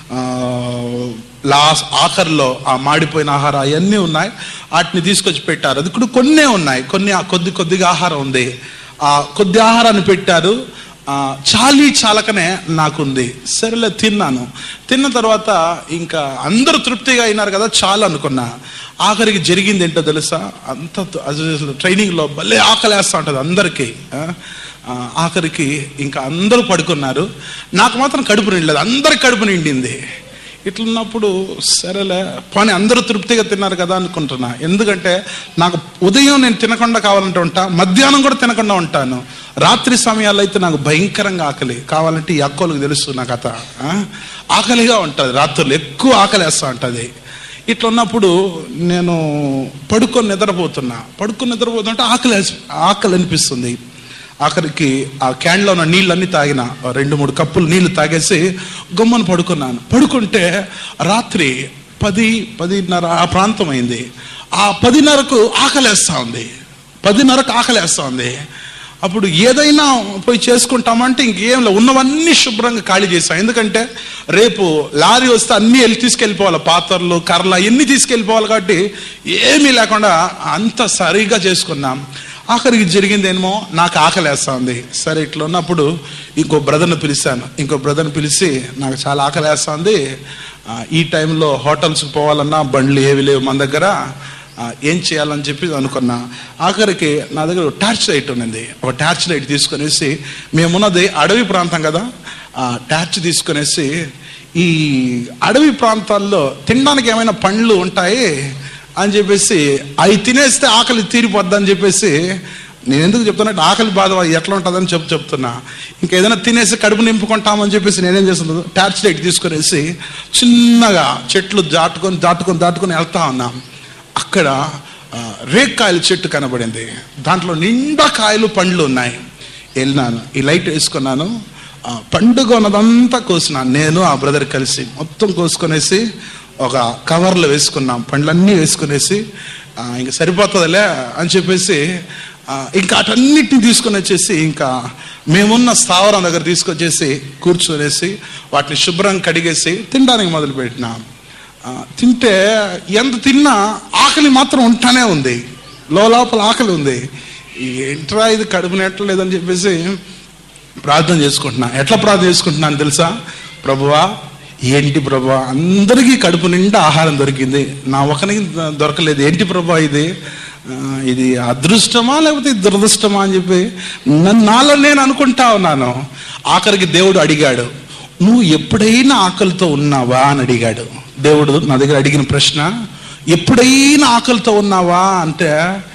లాస్ట్ ఆఖరిలో ఆ మాడిపోయిన ఆహారం అవన్నీ ఉన్నాయి వాటిని తీసుకొచ్చి పెట్టారు అది కూడా కొన్నే ఉన్నాయి కొన్ని కొద్ది కొద్దిగా ఆహారం ఉంది ఆ కొద్ది ఆహారాన్ని పెట్టారు ఆ, చాలీ చాలకనే నాకుంది సరేలే తిన్నాను తిన్న తర్వాత ఇంకా అందరూ తృప్తిగా అయినారు కదా చాలు అనుకున్నా ఆఖరికి జరిగింది ఏంటో తెలుసా అంత త- అసలు ట్రైనింగ్లో భలే ఆకలేస్తూ ఉంటుంది అందరికీ ఆ, ఆ, ఆఖరికి ఇంకా అందరూ పడుకున్నారు నాకు మాత్రం కడుపు నిండలేదు అందరికి కడుపు నిండింది ఇట్లున్నప్పుడు సరేలే పోనీ అందరూ తృప్తిగా తిన్నారు కదా అనుకుంటున్నా ఎందుకంటే నాకు ఉదయం నేను తినకుండా కావాలంటే ఉంటా మధ్యాహ్నం కూడా తినకుండా ఉంటాను రాత్రి సమయాల్లో అయితే నాకు భయంకరంగా ఆకలి కావాలంటే ఈ అక్కోలకు తెలుసు నా కథ ఆ? ఆకలిగా ఉంటుంది రాత్రులు ఎక్కువ ఆకలి వేస్తూ ఉంటుంది ఇట్లా ఉన్నప్పుడు నేను పడుకొని నిద్రపోతున్నా పడుకొని నిద్రపోతుంటే ఆకలి వేసి- ఆకలి అనిపిస్తుంది ఆఖరికి ఆ క్యాన్లో ఉన్న నీళ్ళన్నీ తాగిన ఓ రెండు మూడు కప్పులు నీళ్లు తాగేసి గమ్మను పడుకున్నాను పడుకుంటే రాత్రి పది పదిన్నర ఆ ప్రాంతం అయింది ఆ పదిన్నరకు ఆకలేస్తా ఉంది పదిన్నరకు ఆకలేస్తా ఉంది అప్పుడు ఏదైనా పోయి చేసుకుంటామంటే ఇంకేం లే ఉన్నవన్నీ శుభ్రంగా ఖాళీ చేసాం ఎందుకంటే రేపు లారీ వస్తే అన్నీ వెళ్ళి తీసుకెళ్ళిపోవాలి పాత్రలు కర్రలు అన్నీ తీసుకెళ్ళిపోవాలి కాబట్టి ఏమీ లేకుండా అంత సరిగా చేసుకున్నాం ఆఖరికి జరిగిందేమో నాకు ఆకలేస్తుంది సరే ఇట్లా ఉన్నప్పుడు ఇంకో బ్రదర్ని పిలిచాను ఇంకో బ్రదర్ని పిలిచి నాకు చాలా ఆకలేస్తుంది ఆ, ఈ టైంలో హోటల్స్కి పోవాలన్నా బండ్లు ఏవి లేవు మన దగ్గర ఆ, ఏం చేయాలని చెప్పి అనుకున్నా ఆఖరికి నా దగ్గర ఒక టార్చ్ లైట్ ఉన్నది ఒక టార్చ్ లైట్ తీసుకొనేసి మేమున్నది అడవి ప్రాంతం కదా ఆ టార్చ్ తీసుకొనేసి ఈ అడవి ప్రాంతాల్లో తినడానికి ఏమైనా పండ్లు ఉంటాయి అని చెప్పేసి అవి తినేస్తే ఆకలి తీరిపోద్ది అని చెప్పేసి నేను ఎందుకు చెప్తున్నట్టు ఆకలి బాధ ఎట్లా ఉంటుందని చెప్పు చెప్తున్నా ఇంకేదైనా తినేసి కడుపు నింపుకుంటామని చెప్పేసి నేనేం చేస్తున్నాను టార్చ్ లైట్ తీసుకునేసి చిన్నగా చెట్లు దాటుకొని దాటుకొని దాటుకొని వెళ్తా ఉన్నాం అక్కడ ఆ, రేక్కాయల చెట్టు కనబడింది దాంట్లో నిండా కాయలు పండ్లు ఉన్నాయి వెళ్ళినాను ఈ లైట్ వేసుకున్నాను ఆ, పండుగ ఉన్నదంతా కోసినాను నేను ఆ బ్రదర్ కలిసి మొత్తం కోసుకొనేసి ఒక కవర్లో వేసుకున్నాం పండ్లన్నీ వేసుకునేసి ఆ, ఇంక సరిపోతుందిలే అని చెప్పేసి ఆ, ఇంకా అటన్నిటిని తీసుకొని వచ్చేసి ఇంకా మేమున్న స్థావరం దగ్గర తీసుకొచ్చేసి కూర్చొనేసి వాటిని శుభ్రంగా కడిగేసి తినడానికి మొదలుపెట్టినాం ఆ, తింటే ఎంత తిన్నా ఆకలి మాత్రం ఉంటానే ఉంది లోపల ఆకలి ఉంది ఏంట్రా ఇది కడుపు నెట్టలేదని చెప్పేసి ప్రార్థన చేసుకుంటున్నా ఎట్లా ప్రార్థన చేసుకుంటున్నాను తెలుసా ప్రభువా ఏంటి ప్రభా అందరికీ కడుపు నిండా ఆహారం దొరికింది నా ఒకరికి దొరకలేదు ఏంటి ప్రభా ఇది ఆ, ఇది అదృష్టమా లేకపోతే ఇది దురదృష్టమా అని చెప్పి నన్ను నాలో నేను అనుకుంటా ఉన్నాను ఆఖరికి దేవుడు అడిగాడు నువ్వు ఎప్పుడైనా ఆకలితో ఉన్నావా అని అడిగాడు దేవుడు నా దగ్గర అడిగిన ప్రశ్న ఎప్పుడైనా ఆకలితో ఉన్నావా అంటే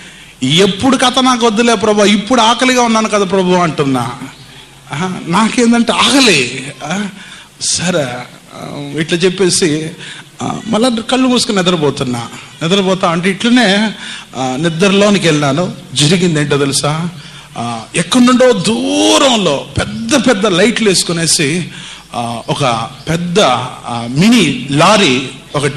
ఎప్పుడు కథ నాకు వద్దులే ప్రభా ఇప్పుడు ఆకలిగా ఉన్నాను కదా ప్రభు అంటున్నా ఆహా, నాకేందంటే ఆకలి ఆ, సరే ఆ, ఇట్లా చెప్పేసి ఆ, మళ్ళా కళ్ళు మూసుకుని నిద్రపోతున్నా నిద్రపోతా అంటే ఇట్లనే ఆ, నిద్రలోనికి వెళ్ళాను జరిగింది ఏంటో తెలుసా ఆ, ఎక్కడి నుండో దూరంలో పెద్ద పెద్ద లైట్లు వేసుకునేసి ఆ, ఒక పెద్ద ఆ, మినీ లారీ ఒకటి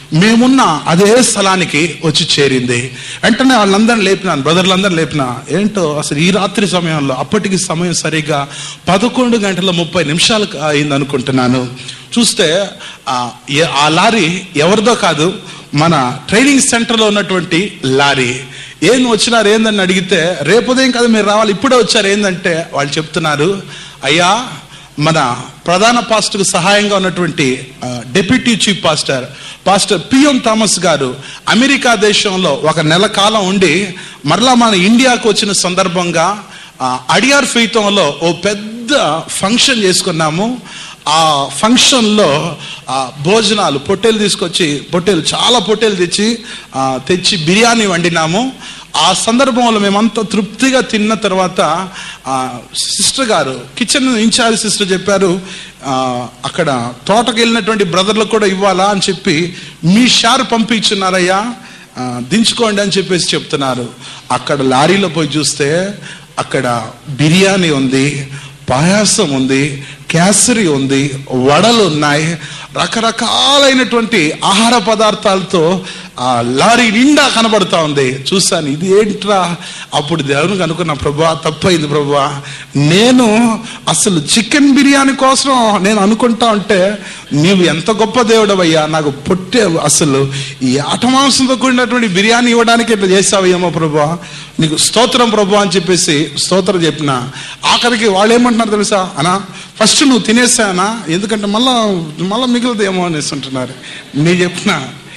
మేమున్న అదే స్థలానికి వచ్చి చేరింది వెంటనే వాళ్ళందరిని లేపినాను బ్రదర్లందరిని లేపిన ఏంటో అసలు ఈ రాత్రి సమయంలో అప్పటికి సమయం సరిగ్గా పదకొండు గంటల ముప్పై నిమిషాలు అయింది అనుకుంటున్నాను చూస్తే ఆ, ఏ- ఆ లారీ ఎవరిదో కాదు మన ట్రైనింగ్ సెంటర్లో ఉన్నటువంటి లారీ ఏం వచ్చినారు ఏందని అడిగితే రేపు ఉదయం కదా మీరు రావాలి ఇప్పుడే వచ్చారు ఏందంటే వాళ్ళు చెప్తున్నారు అయ్యా మన ప్రధాన పాస్టర్కు సహాయంగా ఉన్నటువంటి ఆ, deputy chief pastor pastor P M Thomas గారు అమెరికా దేశంలో ఒక నెల కాలం ఉండి మరలా మన ఇండియాకు వచ్చిన సందర్భంగా ఆ, అడియార్ ఫీతంలో ఓ పెద్ద ఫంక్షన్ చేసుకున్నాము ఆ ఫంక్షన్లో ఆ భోజనాలు పొట్టేలు తీసుకొచ్చి పొట్టేలు చాలా పొట్టేలు తెచ్చి ఆ, తెచ్చి బిర్యానీ వండినాము ఆ సందర్భంలో మేమంతా తృప్తిగా తిన్న తర్వాత ఆ, సిస్టర్ గారు కిచెన్ ఇన్ఛార్జ్ సిస్టర్ చెప్పారు ఆ, అక్కడ తోటకు వెళ్ళినటువంటి బ్రదర్లకు కూడా ఇవ్వాలా అని చెప్పి మీ షార్ పంపించున్నారయ్యా ఆ, దించుకోండి అని చెప్పేసి చెప్తున్నారు అక్కడ లారీలో పోయి చూస్తే అక్కడ బిర్యానీ ఉంది పాయాసం ఉంది కేసరి ఉంది వడలు ఉన్నాయి రకరకాలైనటువంటి ఆహార పదార్థాలతో ఆ లారీ నిండా కనబడతా ఉంది చూశాను ఇది ఏంట్రా అప్పుడు దేవునికి అనుకున్న ప్రభా తప్పైంది ప్రభా నేను అసలు చికెన్ బిర్యానీ కోసం నేను అనుకుంటా ఉంటే నీవు ఎంత గొప్ప దేవుడవయ్యా నాకు పొట్టే అసలు ఈ ఆట మాంసంతో కూడినటువంటి బిర్యానీ ఇవ్వడానికి ఇట్లా చేసావయ్యేమో ప్రభా నీకు స్తోత్రం ప్రభా అని చెప్పేసి స్తోత్రం చెప్పిన ఆఖరికి వాళ్ళు ఏమంటున్నారు తెలుసా అనా ఫస్ట్ నువ్వు తినేసానా ఎందుకంటే మళ్ళా మళ్ళా మిగులుదేమో అనేసి అంటున్నారు నేను చెప్పిన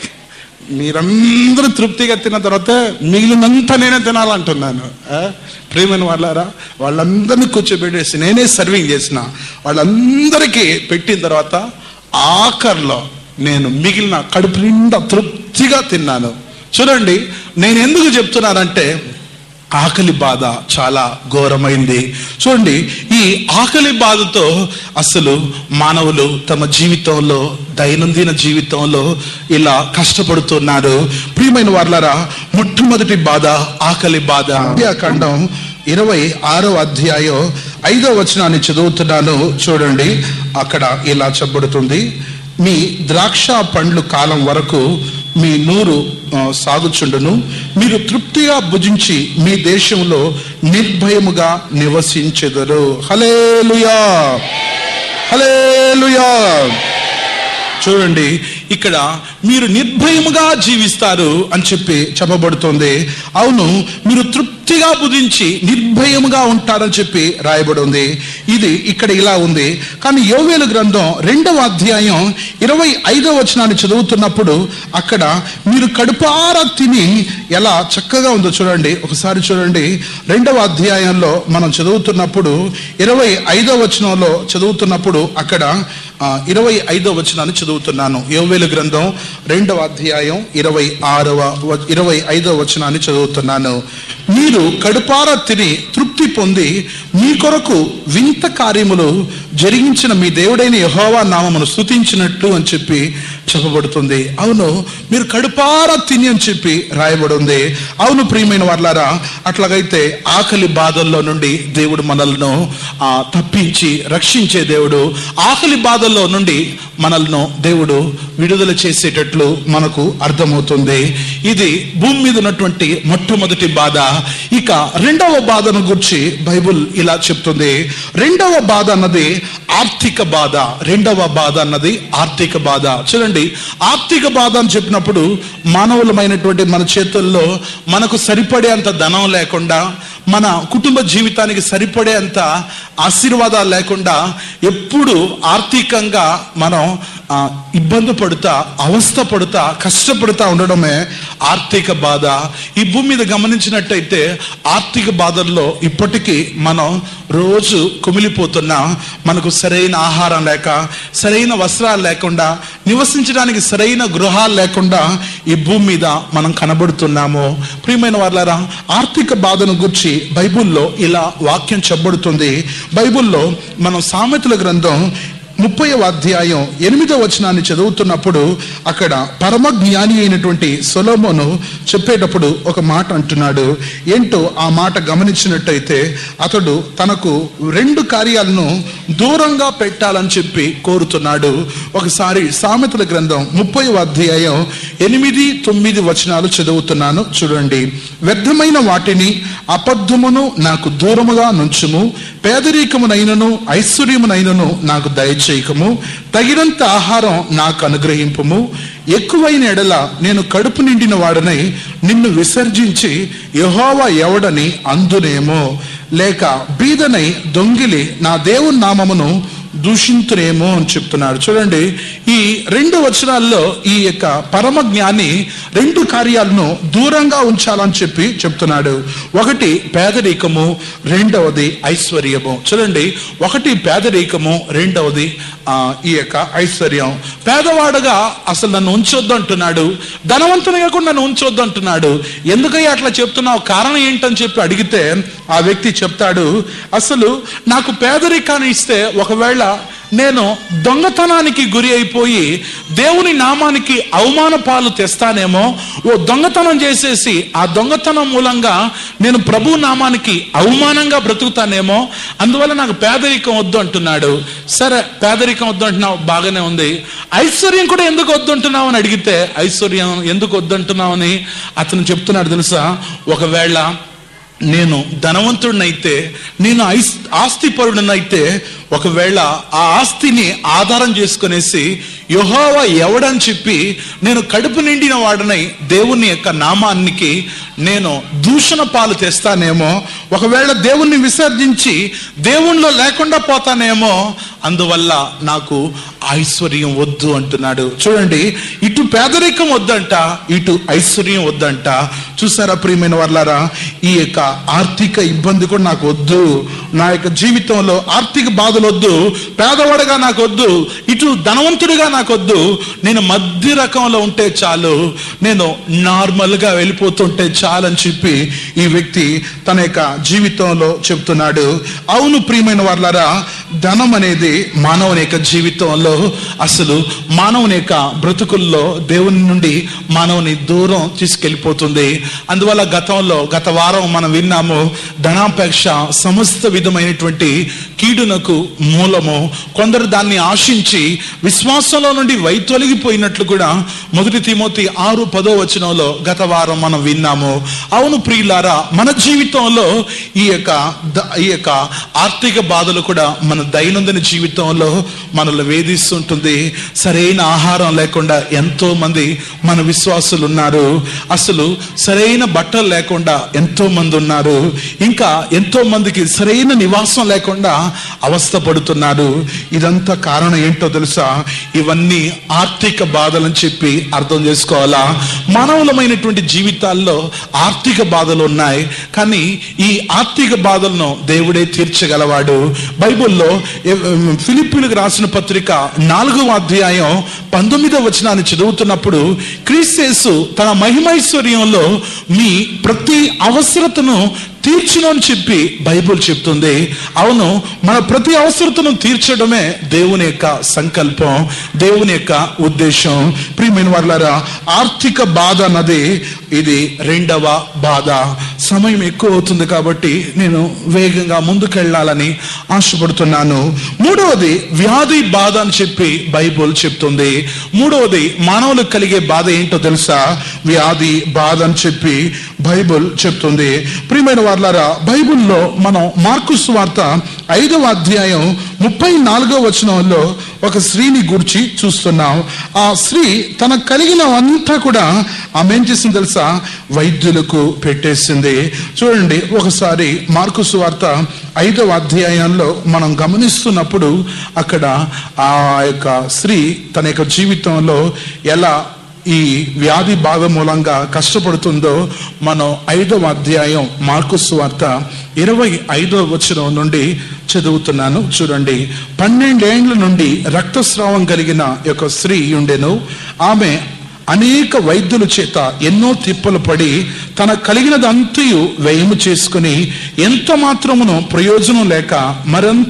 మీరందరూ తృప్తిగా తిన్న తర్వాత మిగిలినంతా నేనే తినాలంటున్నాను ఆ? ప్రియమైన వాళ్ళారా వాళ్ళందరినీ కూర్చోబెట్టేసి నేనే సర్వింగ్ చేసిన వాళ్ళందరికీ పెట్టిన తర్వాత ఆఖర్లో నేను మిగిలిన కడుపు నిండా తృప్తిగా తిన్నాను చూడండి నేను ఎందుకు చెప్తున్నానంటే ఆకలి బాధ చాలా ఘోరమైంది చూడండి ఈ ఆకలి బాధతో అసలు మానవులు తమ జీవితంలో దైనందిన జీవితంలో ఇలా కష్టపడుతున్నారు ప్రియమైన వాళ్ళరా మొట్టమొదటి బాధ ఆకలి బాధ ఖండం ఇరవై ఆరో అధ్యాయం ఐదో వచనాన్ని చదువుతున్నాను చూడండి అక్కడ ఇలా చెప్పబడుతుంది మీ ద్రాక్ష పండ్లు కాలం వరకు మీ నూరు ఆ, సాగుచుండును మీరు తృప్తిగా భుజించి మీ దేశంలో నిర్భయముగా నివసించెదరు హలేలుయా హలేలుయా చూడండి ఇక్కడ మీరు నిర్భయముగా జీవిస్తారు అని చెప్పి చెప్పబడుతుంది అవును మీరు తృప్తిగా బుధించి నిర్భయముగా ఉంటారని చెప్పి రాయబడి ఉంది ఇది ఇక్కడ ఇలా ఉంది కానీ యోవేలు గ్రంథం రెండవ అధ్యాయం ఇరవై ఐదవ వచనాన్ని చదువుతున్నప్పుడు అక్కడ మీరు కడుపారా తిని ఎలా చక్కగా ఉందో చూడండి ఒకసారి చూడండి రెండవ అధ్యాయంలో మనం చదువుతున్నప్పుడు ఇరవై ఐదవ వచనంలో చదువుతున్నప్పుడు అక్కడ ఆ, ఇరవై ఐదవ వచనాన్ని చదువుతున్నాను యోవేలు గ్రంథం రెండవ అధ్యాయం ఇరవై ఆరవ వ- ఇరవై ఐదవ వచనాన్ని చదువుతున్నాను మీరు కడుపార తిని తృప్తి పొంది మీ కొరకు వింత కార్యములు జరిగించిన మీ దేవుడైన యహోవా నామమును స్తుతించినట్లు అని చెప్పి చెప్పబడుతుంది అవును మీరు కడుపార తిని అని చెప్పి రాయబడి ఉంది అవును ప్రియమైన వాళ్ళారా అట్లాగైతే ఆకలి బాధల్లో నుండి దేవుడు మనల్ని ఆ, తప్పించి రక్షించే దేవుడు ఆకలి బాధల్లో నుండి మనల్ని దేవుడు విడుదల చేసేటట్లు మనకు అర్థమవుతుంది ఇది భూమి మీద ఉన్నటువంటి మొట్టమొదటి బాధ ఇక రెండవ బాధను గురించి బైబుల్ ఇలా చెప్తుంది రెండవ బాధ అన్నది ఆర్థిక బాధ రెండవ బాధ అన్నది ఆర్థిక బాధ చూడండి ఆర్థిక బాధ అని చెప్పినప్పుడు మానవులమైనటువంటి మన చేతుల్లో మనకు సరిపడేంత ధనం లేకుండా మన కుటుంబ జీవితానికి సరిపడేంత ఆశీర్వాదాలు లేకుండా ఎప్పుడు ఆర్థికంగా మనం ఆ, ఇబ్బంది పడుతా అవస్థ పడుతా కష్టపడుతా ఉండడమే ఆర్థిక బాధ ఈ భూమి మీద గమనించినట్టయితే ఆర్థిక బాధల్లో ఇప్పటికీ మనం రోజు కుమిలిపోతున్నా మనకు సరైన ఆహారం లేక సరైన వస్త్రాలు లేకుండా నివసించడానికి సరైన గృహాలు లేకుండా ఈ భూమి మీద మనం కనబడుతున్నాము ప్రియమైన వాళ్ళారా ఆర్థిక బాధను గురించి బైబిల్లో ఇలా వాక్యం చెప్పబడుతుంది బైబిల్లో మనం సామెతల గ్రంథం ముప్పైవ అధ్యాయం ఎనిమిదవ వచనాన్ని చదువుతున్నప్పుడు అక్కడ పరమ జ్ఞాని అయినటువంటి సొలోమోను చెప్పేటప్పుడు ఒక మాట అంటున్నాడు ఏంటో ఆ మాట గమనించినట్టయితే అతడు తనకు రెండు కార్యాలను దూరంగా పెట్టాలని చెప్పి కోరుతున్నాడు ఒకసారి సామెతల గ్రంథం ముప్పై అధ్యాయం ఎనిమిది తొమ్మిది వచనాలు చదువుతున్నాను చూడండి వ్యర్థమైన వాటిని అబద్ధమును నాకు దూరముగా నుంచుము పేదరికమునైనను ఐశ్వర్యమునైనను నాకు దయచేయకము తగినంత ఆహారం నాకు అనుగ్రహింపము ఎక్కువైన ఎడల నేను కడుపు నిండిన వాడనై నిన్ను విసర్జించి యహోవా ఎవడని అందునేమో లేక బీదనై దొంగిలి నా దేవుని నామమును దూషింతునేమో అని చెప్తున్నారు చూడండి ఈ రెండు వచనాల్లో ఈ యొక్క పరమ జ్ఞాని రెండు కార్యాలను దూరంగా ఉంచాలని చెప్పి చెప్తున్నాడు ఒకటి పేదరికము రెండవది ఐశ్వర్యము చూడండి ఒకటి పేదరికము రెండవది ఆ, ఈ యొక్క ఐశ్వర్యం పేదవాడుగా అసలు నన్ను ఉంచొద్దు అంటున్నాడు ధనవంతునిగా కూడా నన్ను ఉంచొద్దు అంటున్నాడు ఎందుకయ్యా అట్లా చెప్తున్నావు కారణం ఏంటని చెప్పి అడిగితే ఆ వ్యక్తి చెప్తాడు అసలు నాకు పేదరికాన్ని ఇస్తే ఒకవేళ నేను దొంగతనానికి గురి అయిపోయి దేవుని నామానికి అవమాన పాలు తెస్తానేమో ఓ దొంగతనం చేసేసి ఆ దొంగతనం మూలంగా నేను ప్రభు నామానికి అవమానంగా బ్రతుకుతానేమో అందువల్ల నాకు పేదరికం వద్దు అంటున్నాడు సరే పేదరికం వద్దు అంటున్నావు బాగానే ఉంది ఐశ్వర్యం కూడా ఎందుకు వద్దు అంటున్నావు అని అడిగితే ఐశ్వర్యం ఎందుకు వద్దు అంటున్నావు అని అతను చెప్తున్నాడు తెలుసా ఒకవేళ నేను ధనవంతుడినైతే నేను ఐస్ ఆస్తిపరుడినైతే ఒకవేళ ఆ ఆస్తిని ఆధారం చేసుకునేసి యహోవా ఎవడని చెప్పి నేను కడుపు నిండిన వాడనై దేవుని యొక్క నామానికి నేను దూషణ పాలు తెస్తానేమో ఒకవేళ దేవుణ్ణి విసర్జించి దేవుణ్ణిలో లేకుండా పోతానేమో అందువల్ల నాకు ఐశ్వర్యం వద్దు అంటున్నాడు చూడండి ఇటు పేదరికం వద్దంట ఇటు ఐశ్వర్యం వద్దంట చూసారా ప్రియమైన వాళ్ళారా ఈ యొక్క ఆర్థిక ఇబ్బంది కూడా నాకు వద్దు నా యొక్క జీవితంలో ఆర్థిక బాధలు వద్దు పేదవాడుగా నాకు వద్దు ఇటు ధనవంతుడిగా నాకు వద్దు నేను మధ్య రకంలో ఉంటే చాలు నేను నార్మల్ గా వెళ్ళిపోతుంటే చాలని చెప్పి ఈ వ్యక్తి తన యొక్క జీవితంలో చెప్తున్నాడు అవును ప్రియమైన వాళ్ళారా ధనం అనేది మానవుని యొక్క జీవితంలో అసలు మానవుని యొక్క బ్రతుకుల్లో దేవుని నుండి మానవుని దూరం తీసుకెళ్ళిపోతుంది అందువల్ల గతంలో గత వారం మనం విన్నాము ధనాపేక్ష సమస్త విధమైనటువంటి కీడునకు మూలము కొందరు దాన్ని ఆశించి విశ్వాసంలో నుండి వైతొలగిపోయినట్లు కూడా మొదటి తిమోతి ఆరు పదో వచనంలో గత వారం మనం విన్నాము అవును ప్రియులారా మన జీవితంలో ఈ యొక్క ద- ఈ యొక్క ఆర్థిక బాధలు కూడా మన దైనందిన జీవితంలో మనల్ని వేధిస్తుంటుంది సరైన ఆహారం లేకుండా ఎంతో మంది మన విశ్వాసులు ఉన్నారు అసలు సరైన బట్టలు లేకుండా ఎంతో మంది ఉన్నారు ఇంకా ఎంతో మందికి సరైన నివాసం లేకుండా అవస్థ పడుతున్నారు ఇదంతా కారణం ఏంటో తెలుసా ఇవన్నీ ఆర్థిక బాధలని చెప్పి అర్థం చేసుకోవాలా మానవులమైనటువంటి జీవితాల్లో ఆర్థిక బాధలు ఉన్నాయి కానీ ఈ ఆర్థిక బాధలను దేవుడే తీర్చగలవాడు బైబిల్లో ఎ- ఫిలిప్పీలకు రాసిన పత్రిక నాలుగవ అధ్యాయం పంతొమ్మిదవ వచనాన్ని చదువుతున్నప్పుడు క్రీస్తేసు తన మహిమైశ్వర్యంలో మీ ప్రతి అవసరతను తీర్చును అని చెప్పి బైబుల్ చెప్తుంది అవును మన ప్రతి అవసరతను తీర్చడమే దేవుని యొక్క సంకల్పం దేవుని యొక్క ఉద్దేశం ప్రియమైన వాళ్ళారా ఆర్థిక బాధ అన్నది ఇది రెండవ బాధ సమయం ఎక్కువ అవుతుంది కాబట్టి నేను వేగంగా ముందుకెళ్ళాలని ఆశపడుతున్నాను మూడవది వ్యాధి బాధ అని చెప్పి బైబుల్ చెప్తుంది మూడవది మానవులకు కలిగే బాధ ఏంటో తెలుసా వ్యాధి బాధ అని చెప్పి బైబుల్ చెప్తుంది ప్రియమైన వాళ్ళారా బైబిల్లో మనం మార్కు సువార్త ఐదవ అధ్యాయం ముప్పై నాలుగో వచనంలో ఒక స్త్రీని గురించి చూస్తున్నాం ఆ స్త్రీ తన కలిగినవంతా కూడా ఆమె ఏం చేసింది తెలుసా వైద్యులకు పెట్టేసింది చూడండి ఒకసారి మార్కు సువార్త ఐదవ అధ్యాయంలో మనం గమనిస్తున్నప్పుడు అక్కడ ఆ యొక్క స్త్రీ తన యొక్క జీవితంలో ఎలా ఈ వ్యాధి బాధ మూలంగా కష్టపడుతుందో మనం ఐదవ అధ్యాయం మార్కు సువార్త ఇరవై ఐదవ వచనం నుండి చదువుతున్నాను చూడండి పన్నెండేండ్ల నుండి రక్తస్రావం కలిగిన యొక్క స్త్రీ ఉండెను ఆమె అనేక వైద్యుల చేత ఎన్నో తిప్పలు పడి తన కలిగినదంతయు వ్యయము చేసుకుని ఎంత మాత్రమును ప్రయోజనం లేక మరంత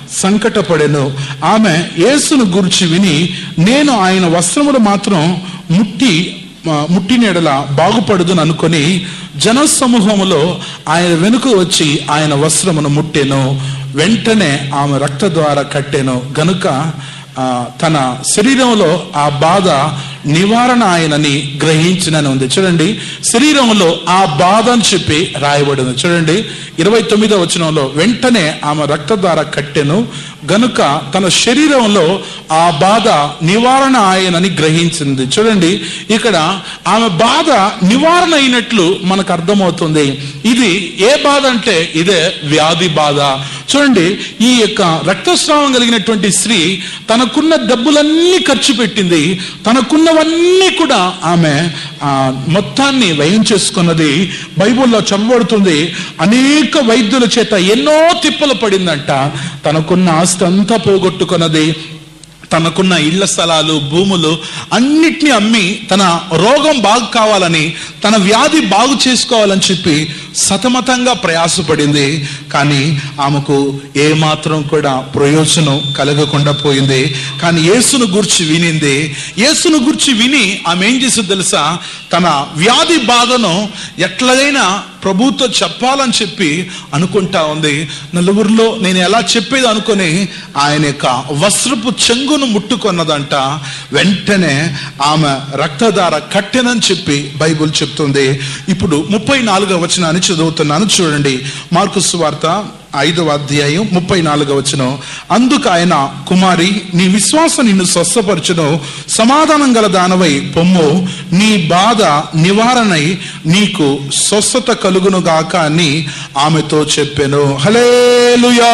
సంకటపడెను ఆమె యేసును గురించి విని నేను ఆయన వస్త్రములు మాత్రం ముట్టి ఆ, ముట్టిన ఎడల బాగుపడుదును అనుకొని జన సమూహములో ఆయన వెనుక వచ్చి ఆయన వస్త్రమును ముట్టెను వెంటనే ఆమె రక్త ద్వారా కట్టెను గనుక ఆ, తన శరీరంలో ఆ బాధ నివారణ ఆయనని గ్రహించినని ఉంది చూడండి శరీరంలో ఆ బాధ అని చెప్పి రాయబడింది చూడండి ఇరవై తొమ్మిదో వచనంలో వెంటనే ఆమె రక్త ద్వారా కట్టెను గనుక తన శరీరంలో ఆ బాధ నివారణ ఆయనని గ్రహించింది చూడండి ఇక్కడ ఆమె బాధ నివారణ అయినట్లు మనకు అర్థమవుతుంది ఇది ఏ బాధ అంటే ఇదే వ్యాధి బాధ చూడండి ఈ యొక్క రక్తస్రావం కలిగినటువంటి స్త్రీ తనకున్న డబ్బులన్నీ ఖర్చు పెట్టింది తనకున్నవన్నీ కూడా ఆమె ఆ, మొత్తాన్ని వ్యయం చేసుకున్నది బైబిల్లో చెప్పబడుతుంది అనేక వైద్యుల చేత ఎన్నో తిప్పలు పడిందంట తనకున్న ఆస్తి అంతా పోగొట్టుకున్నది తనకున్న ఇళ్ల స్థలాలు భూములు అన్నిటినీ అమ్మి తన రోగం బాగు కావాలని తన వ్యాధి బాగు చేసుకోవాలని చెప్పి సతమతంగా ప్రయాసపడింది కానీ ఆమెకు ఏ మాత్రం కూడా ప్రయోజనం కలగకుండా పోయింది కానీ యేసును గురించి వినింది యేసును గురించి విని ఆమె ఏం చేసింది తెలుసా తన వ్యాధి బాధను ఎట్లగైనా ప్రభుతో చెప్పాలని చెప్పి అనుకుంటా ఉంది నలుగురిలో నేను ఎలా చెప్పేది అనుకొని ఆయన యొక్క వస్త్రపు చెంగును ముట్టుకున్నదంట వెంటనే ఆమె రక్తధార కట్టెనని చెప్పి బైబుల్ చెప్తుంది ఇప్పుడు ముప్పై నాలుగవ వచనాన్ని చదువుతున్నాను చూడండి మార్కు సువార్త ఐదవ అధ్యాయం ముప్పై నాలుగవ వచనం అందుకు ఆయన కుమారి నీ విశ్వాసం నిన్ను స్వస్థపరచును సమాధానం గల దానవై పొమ్ము నీ బాధ నివారణై నీకు స్వస్థత కలుగును గాక అని ఆమెతో చెప్పాను హలేలుయా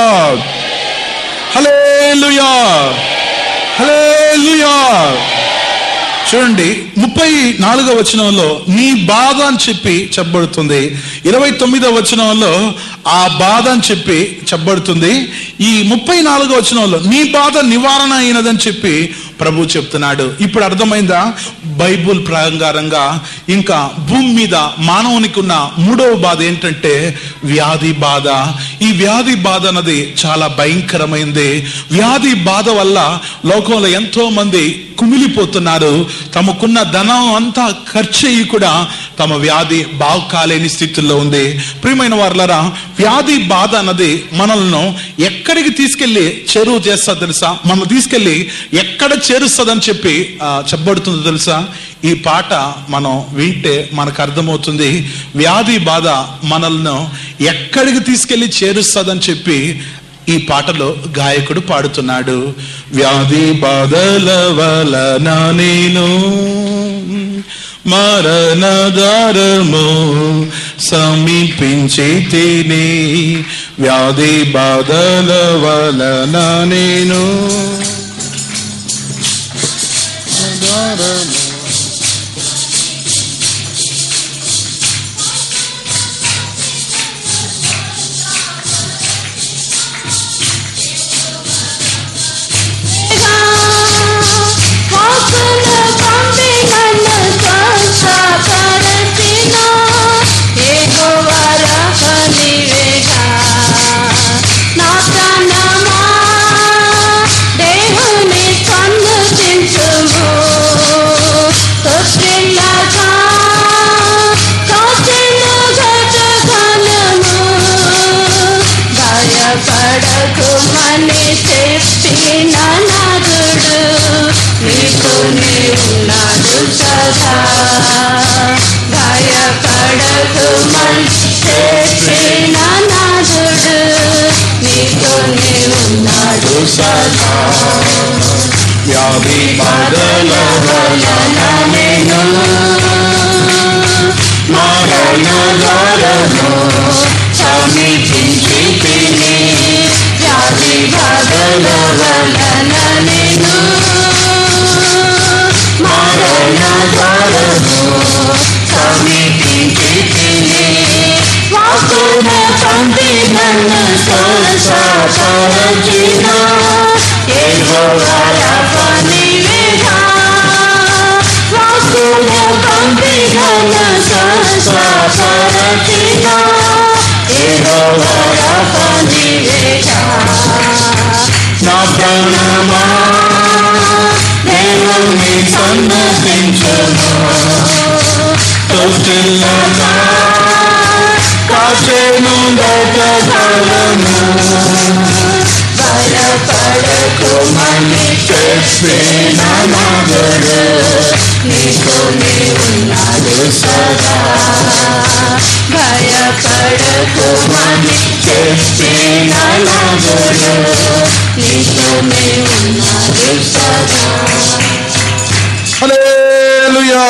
హలేలుయా హలేలుయా చూడండి ముప్పై నాలుగవ వచనంలో నీ బాధ అని చెప్పి చెప్పబడుతుంది ఇరవై తొమ్మిదవ వచనంలో ఆ బాధ అని చెప్పి చెప్పబడుతుంది ఈ ముప్పై నాలుగవ వచనంలో నీ బాధ నివారణ అయినదని చెప్పి ప్రభు చెప్తున్నాడు ఇప్పుడు అర్థమైందా బైబుల్ ప్రకారంగా ఇంకా భూమి మీద మానవునికి ఉన్న మూడవ బాధ ఏంటంటే వ్యాధి బాధ ఈ వ్యాధి బాధ అన్నది చాలా భయంకరమైంది వ్యాధి బాధ వల్ల లోకంలో ఎంతో మంది కుమిలిపోతున్నారు తమకున్న ధనం అంతా ఖర్చు అయ్యి కూడా తమ వ్యాధి బాగు కాలేని స్థితిలో ఉంది ప్రియమైన వారులరా వ్యాధి బాధ అన్నది మనల్ని ఎక్కడికి తీసుకెళ్లి చెరువు చేస్తా తెలుసా మనం తీసుకెళ్లి ఎక్కడ చేరుస్తుందని చెప్పి ఆ, చెప్పబడుతుందో తెలుసా ఈ పాట మనం వింటే మనకు అర్థమవుతుంది వ్యాధి బాధ మనల్ని ఎక్కడికి తీసుకెళ్లి చేరుస్తుందని చెప్పి ఈ పాటలో గాయకుడు పాడుతున్నాడు వ్యాధి బాధల వలన నేను మరణదారము సమీపించి తిని వ్యాధి బాధల వలన నేను పడకు మని చెప్పిన నాదుడు నీతోనే ఉన్నాడు సదా భయపడకు మని చెప్పిన నాదుడు నీతోనే ఉన్నాడు సదా వ్యాధి బాధల వలన నేను మరణదారను సమీపించి తిని వ్యాధి బాధల వలన నేను మరణదారను సమీపించి తిని వాసున పంపి నన్ను స్వసపరచిన యెహోవా పనివేగా వాసున పంపి నన్ను స్వసపరచిన యెహోవా పనివేగా ప్రాణమా దేవుని సన్నతించును తొట్టిల్లక కాచెను దొరకగలను భయపడకుమని చెప్పిన మగడు నీతోనే ఉన్నాడు సదా భయపడకుమని చెప్పిన మగడు నీతోనే ఉన్నాడు సదా హల్లెలూయా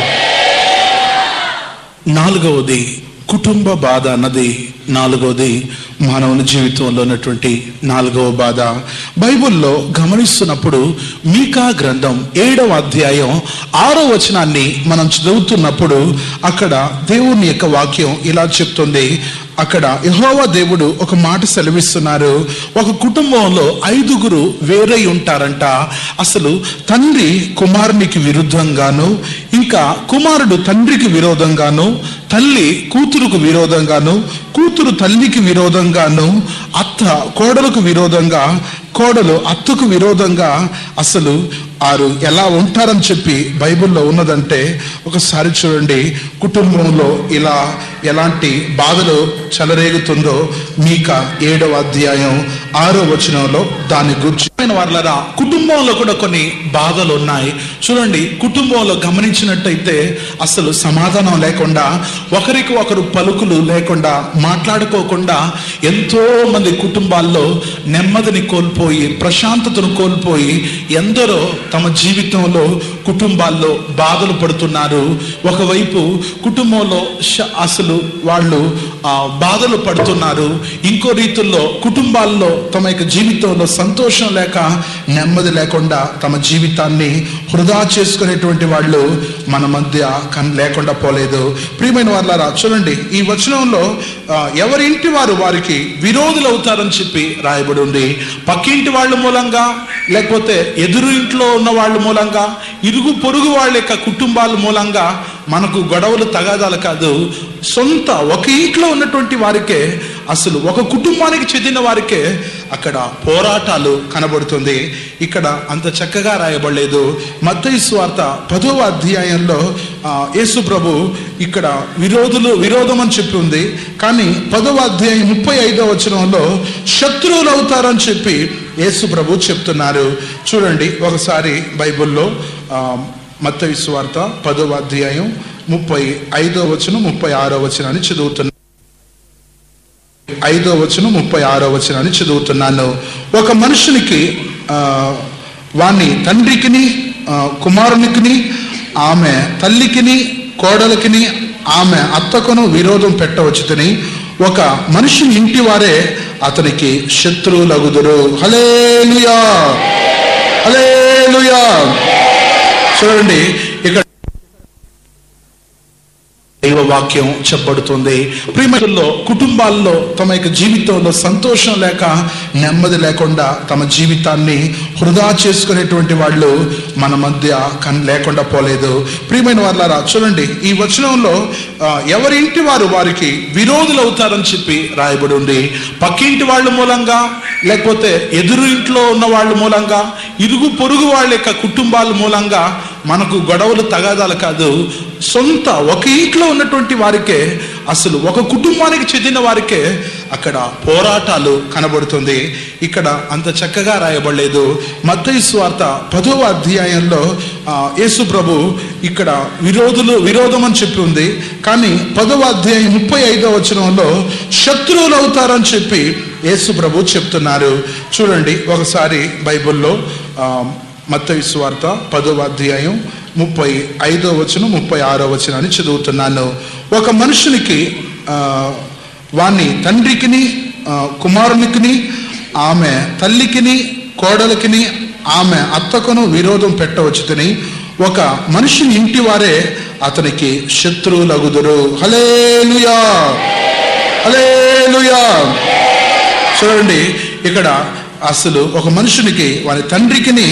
నాలుగవది కుటుంబ బాధ అన్నది నాలుగవది మానవుని జీవితంలో ఉన్నటువంటి నాలుగవ బాధ బైబిల్లో గమనిస్తున్నప్పుడు మీకా గ్రంథం ఏడవ అధ్యాయం ఆరో వచనాన్ని మనం చదువుతున్నప్పుడు అక్కడ దేవుని యొక్క వాక్యం ఇలా చెప్తుంది అక్కడ యెహోవా దేవుడు ఒక మాట సెలవిస్తున్నారు ఒక కుటుంబంలో ఐదుగురు వేరై ఉంటారంట అసలు తండ్రి కుమారునికి విరుద్ధంగాను ఇంకా కుమారుడు తండ్రికి విరోధంగాను తల్లి కూతురుకు విరోధంగాను కూతురు తల్లికి విరోధంగాను అత్త కోడలకు విరోధంగా కోడలు అత్తకు విరోధంగా అసలు వారు ఎలా ఉంటారని చెప్పి బైబిల్లో ఉన్నదంటే ఒకసారి చూడండి కుటుంబంలో ఇలా ఎలాంటి బాధలు చెలరేగుతుందో మీక ఏడవ అధ్యాయం ఆరో వచనంలో దాని గురించి వాళ్ళరా కుటుంబంలో కూడా కొన్ని బాధలు ఉన్నాయి చూడండి కుటుంబంలో గమనించినట్టయితే అసలు సమాధానం లేకుండా ఒకరికి ఒకరు పలుకులు లేకుండా మాట్లాడుకోకుండా ఎంతో మంది కుటుంబాల్లో నెమ్మదిని కోల్పోయి ప్రశాంతతను కోల్పోయి ఎందరో తమ జీవితంలో కుటుంబాల్లో బాధలు పడుతున్నారు ఒకవైపు కుటుంబంలో శ- అసలు వాళ్ళు ఆ, బాధలు పడుతున్నారు ఇంకో రీతుల్లో కుటుంబాల్లో తమ యొక్క జీవితంలో సంతోషం లేక నెమ్మది లేకుండా తమ జీవితాన్ని వృధా చేసుకునేటువంటి వాళ్ళు మన మధ్య కన్ లేకుండా పోలేదు ప్రియమైన వాళ్ళారా చూడండి ఈ వచనంలో ఆ, ఎవరింటి వారు వారికి విరోధులు అవుతారని చెప్పి రాయబడి ఉంది పక్కింటి వాళ్ళ మూలంగా లేకపోతే ఎదురు ఇంట్లో ఉన్న వాళ్ళ మూలంగా ఇరుగు పొరుగు వాళ్ళ యొక్క కుటుంబాల మూలంగా మనకు గొడవలు తగాదాలు కాదు సొంత ఒక ఇంట్లో ఉన్నటువంటి వారికే అసలు ఒక కుటుంబానికి చెందిన వారికే అక్కడ పోరాటాలు కనబడుతుంది ఇక్కడ అంత చక్కగా రాయబడలేదు మత్తయి స్వార్త పదవ అధ్యాయంలో ఆ, యేసు ప్రభు ఇక్కడ విరోధులు విరోధం అని చెప్పి ఉంది కానీ పదవ అధ్యాయం ముప్పై ఐదవ వచనంలో శత్రువులు అవుతారని చెప్పి యేసు ప్రభు చెప్తున్నారు చూడండి ఒకసారి బైబిల్లో ఆ, మత్తయి సువార్త పదవ అధ్యాయం ముప్పై ఐదో వచనం ముప్పై ఆరో వచనాన్ని చదువుతున్నాను ఐదో వచనం ముప్పై ఆరో వచనాన్ని చదువుతున్నాను ఒక మనుషునికి ఆ, వాని తండ్రికిని ఆ, కుమారునికిని ఆమె తల్లికిని కోడలికిని ఆమె అత్తకును విరోధం పెట్టవచ్చుతని ఒక మనిషి ఇంటి వారే అతనికి శత్రువులగుదురు హలేలుయా హలేలుయా చూడండి ఇక్కడ దైవ వాక్యం చెప్పబడుతుంది ప్రియమతుల్లో కుటుంబాల్లో తమ యొక్క జీవితంలో సంతోషం లేక నెమ్మది లేకుండా తమ జీవితాన్ని వృధా చేసుకునేటువంటి వాళ్ళు మన మధ్య కన్ లేకుండా పోలేదు ప్రియమైన వాళ్ళారా చూడండి ఈ వచనంలో ఆ, ఎవరింటి వారు వారికి విరోధులు అవుతారని చెప్పి రాయబడి ఉంది పక్కింటి వాళ్ళ మూలంగా లేకపోతే ఎదురు ఇంట్లో ఉన్న వాళ్ళ మూలంగా ఇరుగు పొరుగు వాళ్ళ యొక్క కుటుంబాల మూలంగా మనకు గొడవలు తగాదాలు కాదు సొంత ఒక ఇంట్లో ఉన్నటువంటి వారికే అసలు ఒక కుటుంబానికి చెందిన వారికే అక్కడ పోరాటాలు కనబడుతుంది ఇక్కడ అంత చక్కగా రాయబడలేదు మత్తయి స్వార్త పదవ అధ్యాయంలో ఆ, యేసు ప్రభు ఇక్కడ విరోధులు విరోధం అని చెప్పి ఉంది కానీ పదవ అధ్యాయం ముప్పై ఐదవ వచనంలో శత్రువులు అవుతారని చెప్పి యేసు ప్రభు చెప్తున్నారు చూడండి ఒకసారి బైబిల్లో ఆ, మత్తయి సువార్త పదవ అధ్యాయం ముప్పై ఐదో వచనం ముప్పై ఆరో వచనాన్ని చదువుతున్నాను ఒక మనుషునికి ఆ, వాని తండ్రికిని ఆ, కుమారునికిని ఆమె తల్లికిని కోడలికిని ఆమె అత్తకును విరోధం పెట్టవచ్చుతని ఒక మనిషి ఇంటి వారే అతనికి శత్రువులగుదురు హలేలుయా హలేలుయా చూడండి ఇక్కడ అసలు ఒక మనుషునికి వారి తండ్రికిని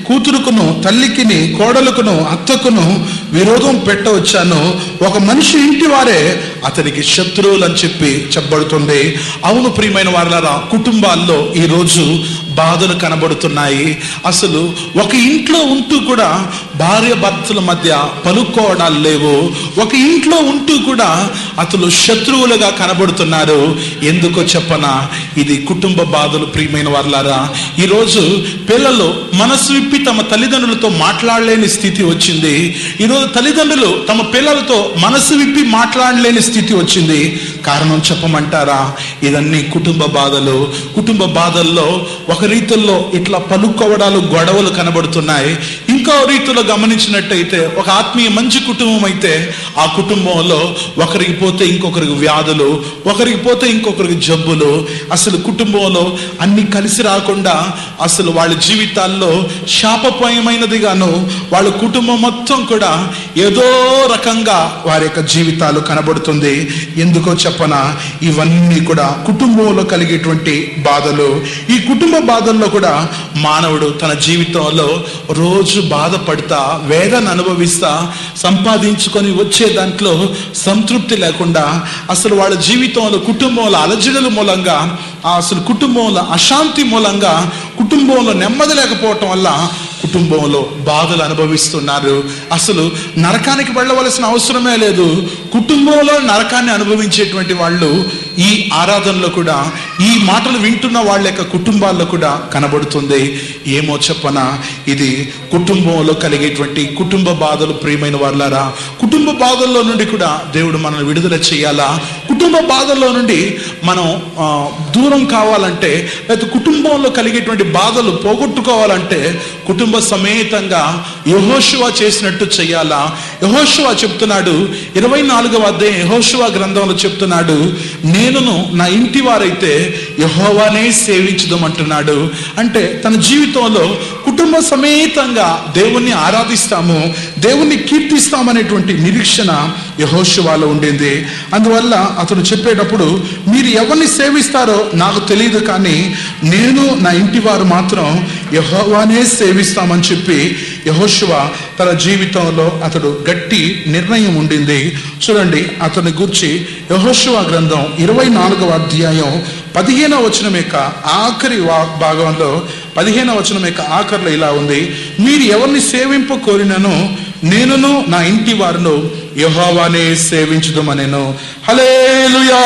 కూతురుకును తల్లికిని కోడలుకును అత్తకును విరోధం పెట్టవచ్చాను ఒక మనిషి ఇంటి వారే అతనికి శత్రువులు అని చెప్పి చెప్పబడుతుంది అవును ప్రియమైన వారులారా కుటుంబాల్లో ఈ రోజు బాధలు కనబడుతున్నాయి అసలు ఒక ఇంట్లో ఉంటూ కూడా భార్య భర్తల మధ్య పలుకోవడాలు లేవు ఒక ఇంట్లో ఉంటూ కూడా అతను శత్రువులుగా కనబడుతున్నారు ఎందుకో చెప్పనా ఇది కుటుంబ బాధలు ప్రియమైన వారులారా ఈరోజు పిల్లలు మనసు విప్పి తమ తల్లిదండ్రులతో మాట్లాడలేని స్థితి వచ్చింది ఈరోజు తల్లిదండ్రులు తమ పిల్లలతో మనసు విప్పి మాట్లాడలేని స్థితి వచ్చింది కారణం చెప్పమంటారా ఇదన్నీ కుటుంబ బాధలు కుటుంబ బాధల్లో ఒక రీతిలో ఇట్లా పలుకోవడాలు గొడవలు కనబడుతున్నాయి ఇంకో రీతిలో గమనించినట్టయితే ఒక ఆత్మీయ మంచి కుటుంబం అయితే ఆ కుటుంబంలో ఒకరికి పోతే ఇంకొకరికి వ్యాధులు ఒకరికి పోతే ఇంకొకరికి జబ్బులు అసలు కుటుంబంలో అన్ని కలిసి రాకుండా అసలు వాళ్ళ జీవితాల్లో శాపమయమైనదిగాను వాళ్ళ కుటుంబం మొత్తం కూడా ఏదో రకంగా వారి యొక్క జీవితాలు కనబడుతుంది ఎందుకో చెప్పనా ఇవన్నీ కూడా కుటుంబంలో కలిగేటువంటి బాధలు ఈ కుటుంబ బాధల్లో కూడా మానవుడు తన జీవితంలో రోజు బాధపడతా వేదన అనుభవిస్తా సంపాదించుకొని వచ్చే దాంట్లో సంతృప్తి లేకుండా అసలు వాళ్ళ జీవితంలో కుటుంబంలో అలజడుల మూలంగా ఆ అసలు కుటుంబంలో అశాంతి మూలంగా కుటుంబంలో నెమ్మది లేకపోవటం వల్ల కుటుంబంలో బాధలు అనుభవిస్తున్నారు అసలు నరకానికి వెళ్ళవలసిన అవసరమే లేదు కుటుంబంలో నరకాన్ని అనుభవించేటువంటి వాళ్ళు ఈ ఆరాధనలో కూడా ఈ మాటలు వింటున్న వాళ్ళ యొక్క కుటుంబాల్లో కూడా కనబడుతుంది ఏమో చెప్పనా ఇది కుటుంబంలో కలిగేటువంటి కుటుంబ బాధలు ప్రియమైన వాళ్ళారా కుటుంబ బాధల్లో నుండి కూడా దేవుడు మనల్ని విడుదల చేయాలా కుటుంబ బాధల్లో నుండి మనం ఆ, దూరం కావాలంటే లేకపోతే కుటుంబంలో కలిగేటువంటి బాధలు పోగొట్టుకోవాలంటే కుటుంబ సమేతంగా యహోశివ చేసినట్టు చెయ్యాలా యహోశివ చెప్తున్నాడు ఇరవై నాలుగవ అధ్యాయం యహోశివ గ్రంథంలో చెప్తున్నాడు నేనును నా ఇంటి వారైతే యహోవానే సేవించుదాం అంటున్నాడు అంటే తన జీవితంలో కుటుంబ సమేతంగా దేవుణ్ణి ఆరాధిస్తాము దేవుణ్ణి కీర్తిస్తామనేటువంటి నిరీక్షణ యహోశివాలో ఉండింది అందువల్ల అతను చెప్పేటప్పుడు మీరు ఎవరిని సేవిస్తారో నాకు తెలియదు కానీ నేను నా ఇంటి వారు మాత్రం యహోవానే సేవిస్తామని చెప్పి యహోశివ తన జీవితంలో అతడు గట్టి నిర్ణయం ఉండింది చూడండి అతని గురించి యహోశివ గ్రంథం ఇరవై నాలుగవ అధ్యాయం పదిహేనవ వచనం యొక్క ఆఖరి వా- భాగంలో పదిహేనవ వచనం యొక్క ఆఖరిలో ఇలా ఉంది మీరు ఎవరిని సేవింప కోరినను నేనును నా ఇంటి వారును యహోవానే సేవించుదామనేను హలేలుయా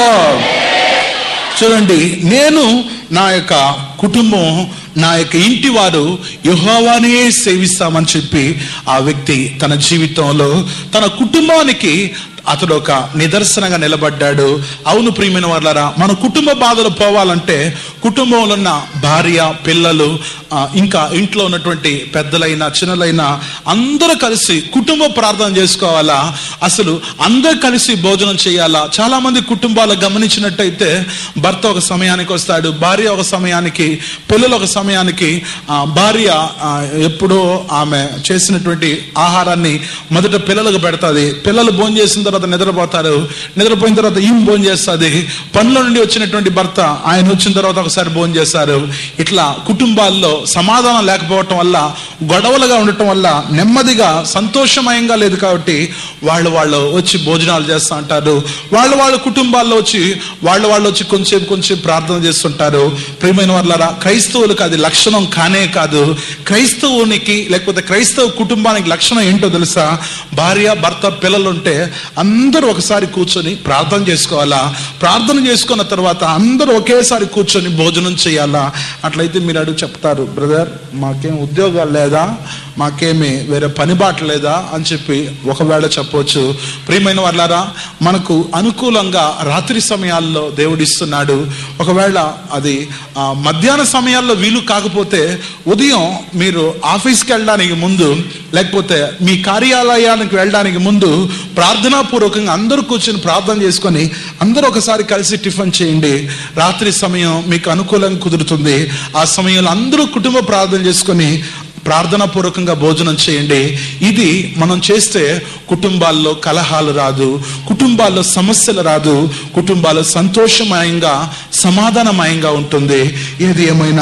చూడండి నేను నా యొక్క కుటుంబం నా యొక్క ఇంటి వారు యహోవానే సేవిస్తామని చెప్పి ఆ వ్యక్తి తన జీవితంలో తన కుటుంబానికి అతడు ఒక నిదర్శనంగా నిలబడ్డాడు అవును ప్రియమైన వాళ్ళరా మన కుటుంబ బాధలు పోవాలంటే కుటుంబంలో ఉన్న భార్య పిల్లలు ఆ, ఇంకా ఇంట్లో ఉన్నటువంటి పెద్దలైనా చిన్నలైనా అందరూ కలిసి కుటుంబ ప్రార్థన చేసుకోవాలా అసలు అందరూ కలిసి భోజనం చేయాలా చాలా మంది కుటుంబాలు గమనించినట్టయితే భర్త ఒక సమయానికి వస్తాడు భార్య ఒక సమయానికి పిల్లలు ఒక సమయానికి ఆ, భార్య ఆ, ఎప్పుడో ఆమె చేసినటువంటి ఆహారాన్ని మొదట పిల్లలకు పెడతాది పిల్లలు భోజనం చేసిన తర్వాత నిద్రపోతారు నిద్రపోయిన తర్వాత ఈమె భోజనం చేస్తుంది పనుల నుండి వచ్చినటువంటి భర్త ఆయన వచ్చిన తర్వాత ఒకసారి భోజనం చేస్తారు ఇట్లా కుటుంబాల్లో సమాధానం లేకపోవటం వల్ల గొడవలుగా ఉండటం వల్ల నెమ్మదిగా సంతోషమయంగా లేదు కాబట్టి వాళ్ళు వాళ్ళు వచ్చి భోజనాలు చేస్తూ ఉంటారు వాళ్ళు వాళ్ళ కుటుంబాల్లో వచ్చి వాళ్ళు వాళ్ళు వచ్చి కొంచెం కొంచెం ప్రార్థన చేస్తుంటారు ప్రియమైన వాళ్ళరా క్రైస్తవులకు అది లక్షణం కానే కాదు క్రైస్తవునికి లేకపోతే క్రైస్తవ కుటుంబానికి లక్షణం ఏంటో తెలుసా భార్య భర్త పిల్లలు ఉంటే అందరూ ఒకసారి కూర్చొని ప్రార్థన చేసుకోవాలా ప్రార్థన చేసుకున్న తర్వాత అందరూ ఒకేసారి కూర్చొని భోజనం చేయాలా అట్లయితే మీరు అడుగు చెప్తారు బ్రదర్ మాకేం ఉద్యోగాలు లేదా మాకేమి వేరే పని బాట లేదా అని చెప్పి ఒకవేళ చెప్పవచ్చు ప్రియమైన వాళ్ళారా మనకు అనుకూలంగా రాత్రి సమయాల్లో దేవుడిస్తున్నాడు ఒకవేళ అది ఆ, మధ్యాహ్న సమయాల్లో వీలు కాకపోతే ఉదయం మీరు ఆఫీస్కి వెళ్ళడానికి ముందు లేకపోతే మీ కార్యాలయానికి వెళ్ళడానికి ముందు ప్రార్థనాపూర్వకంగా అందరూ కూర్చొని ప్రార్థన చేసుకొని అందరూ ఒకసారి కలిసి టిఫిన్ చేయండి రాత్రి సమయం మీకు అనుకూలంగా కుదురుతుంది ఆ సమయంలో అందరూ కుటుంబ ప్రార్థన చేసుకొని ప్రార్థనా పూర్వకంగా భోజనం చేయండి ఇది మనం చేస్తే కుటుంబాల్లో కలహాలు రాదు కుటుంబాల్లో సమస్యలు రాదు కుటుంబాల్లో సంతోషమయంగా సమాధానమయంగా ఉంటుంది ఏది ఏమైనా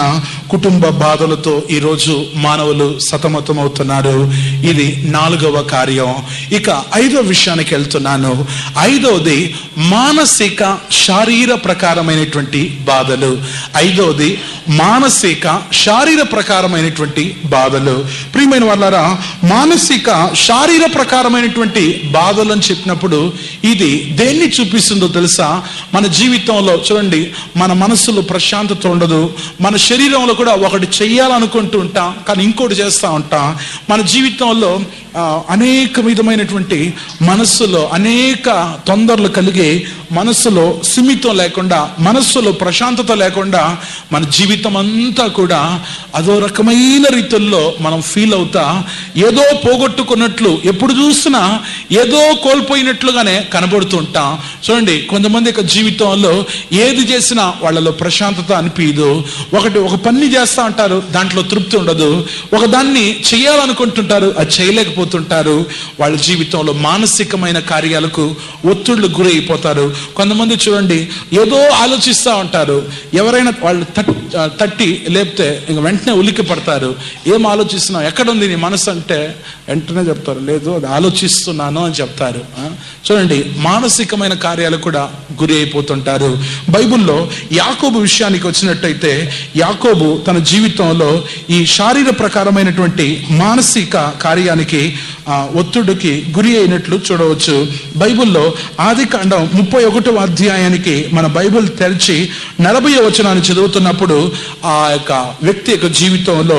కుటుంబ బాధలతో ఈరోజు మానవులు సతమతమవుతున్నారు ఇది నాలుగవ కార్యం ఇక ఐదవ విషయానికి వెళ్తున్నాను ఐదవది మానసిక శారీర ప్రకారమైనటువంటి బాధలు ఐదవది మానసిక శారీర ప్రకారమైనటువంటి బాధలు ప్రియమైన వాళ్ళారా మానసిక శారీర ప్రకారమైనటువంటి బాధలు అని చెప్పినప్పుడు ఇది దేన్ని చూపిస్తుందో తెలుసా మన జీవితంలో చూడండి మన మనస్సులో ప్రశాంతత ఉండదు మన శరీరంలో కూడా ఒకటి చెయ్యాలనుకుంటూ ఉంటాం కానీ ఇంకోటి చేస్తూ ఉంటాం మన జీవితంలో ఆ, అనేక విధమైనటువంటి మనస్సులో అనేక తొందరలు కలిగి మనస్సులో సిమితం లేకుండా మనస్సులో ప్రశాంతత లేకుండా మన జీవితం అంతా కూడా అదో రకమైన రీతుల్లో మనం ఫీల్ అవుతా ఏదో పోగొట్టుకున్నట్లు ఎప్పుడు చూసినా ఏదో కోల్పోయినట్లుగానే కనబడుతుంటాం చూడండి కొంతమంది యొక్క జీవితంలో ఏది చేసినా వాళ్ళలో ప్రశాంతత అనిపించదు ఒకటి ఒక పని చేస్తా ఉంటారు దాంట్లో తృప్తి ఉండదు ఒక దాన్ని చేయాలనుకుంటుంటారు అది చేయలేకపోతుంటారు వాళ్ళ జీవితంలో మానసికమైన కార్యాలకు ఒత్తిళ్లు గురి అయిపోతారు కొంతమంది చూడండి ఏదో ఆలోచిస్తూ ఉంటారు ఎవరైనా వాళ్ళు తట్- ఆ, తట్టి లేపితే ఇంక వెంటనే ఉలిక్కి పడతారు ఏం ఆలోచిస్తున్నావు ఎక్కడ ఉంది నీ మనసు అంటే వెంటనే చెప్తారు లేదు అది ఆలోచిస్తున్నాను అని చెప్తారు ఆ? చూడండి మానసికమైన కార్యాలు కూడా గురి అయిపోతుంటారు బైబిల్లో యాకోబు విషయానికి వచ్చినట్టయితే యాకోబు తన జీవితంలో ఈ శారీర ప్రకారమైనటువంటి మానసిక కార్యానికి ఆ, ఒత్తిడికి గురి అయినట్లు చూడవచ్చు బైబిల్లో ఆది కాండం ముప్పై ఒకటో అధ్యాయానికి మన బైబిల్ తెరిచి నలభై వచనాన్ని చదువుతున్నప్పుడు ఆ యొక్క వ్యక్తి యొక్క జీవితంలో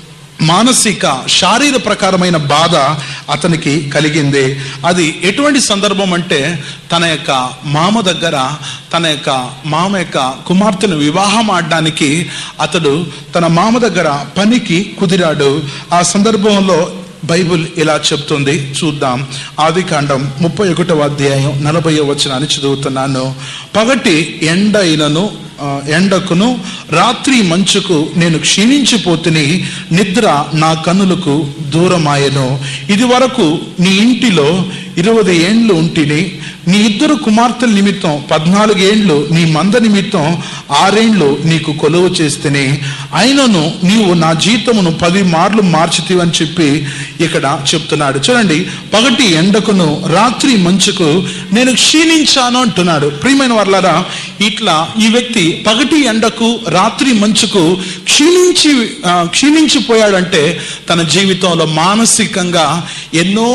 మానసిక శారీర ప్రకారమైన బాధ అతనికి కలిగింది అది ఎటువంటి సందర్భం అంటే తన యొక్క మామ దగ్గర తన యొక్క మామ యొక్క కుమార్తెను వివాహం ఆడడానికి అతడు తన మామ దగ్గర పనికి కుదిరాడు ఆ సందర్భంలో బైబిల్ ఇలా చెప్తుంది చూద్దాం ఆది కాండం ముప్పై ఒకటవ అధ్యాయం నలభై వచనాన్ని చదువుతున్నాను పగటి ఎండ అయినను ఆ, ఎండకును రాత్రి మంచుకు నేను క్షీణించిపోతుని నిద్ర నా కన్నులకు దూరమాయను ఇది వరకు నీ ఇంటిలో ఇరవై ఏండ్లు ఉంటిని నీ ఇద్దరు కుమార్తెల నిమిత్తం పద్నాలుగు ఏండ్లు నీ మంద నిమిత్తం ఆరేండ్లు నీకు కొలువు చేస్తేనే అయినను నీవు నా జీతమును పది మార్లు మార్చితివని చెప్పి ఇక్కడ చెప్తున్నాడు చూడండి పగటి ఎండకును రాత్రి మంచుకు నేను క్షీణించాను అంటున్నాడు ప్రియమైన వర్లారా ఇట్లా ఈ వ్యక్తి పగటి ఎండకు రాత్రి మంచుకు క్షీణించి ఆ, క్షీణించిపోయాడంటే తన జీవితంలో మానసికంగా ఎన్నో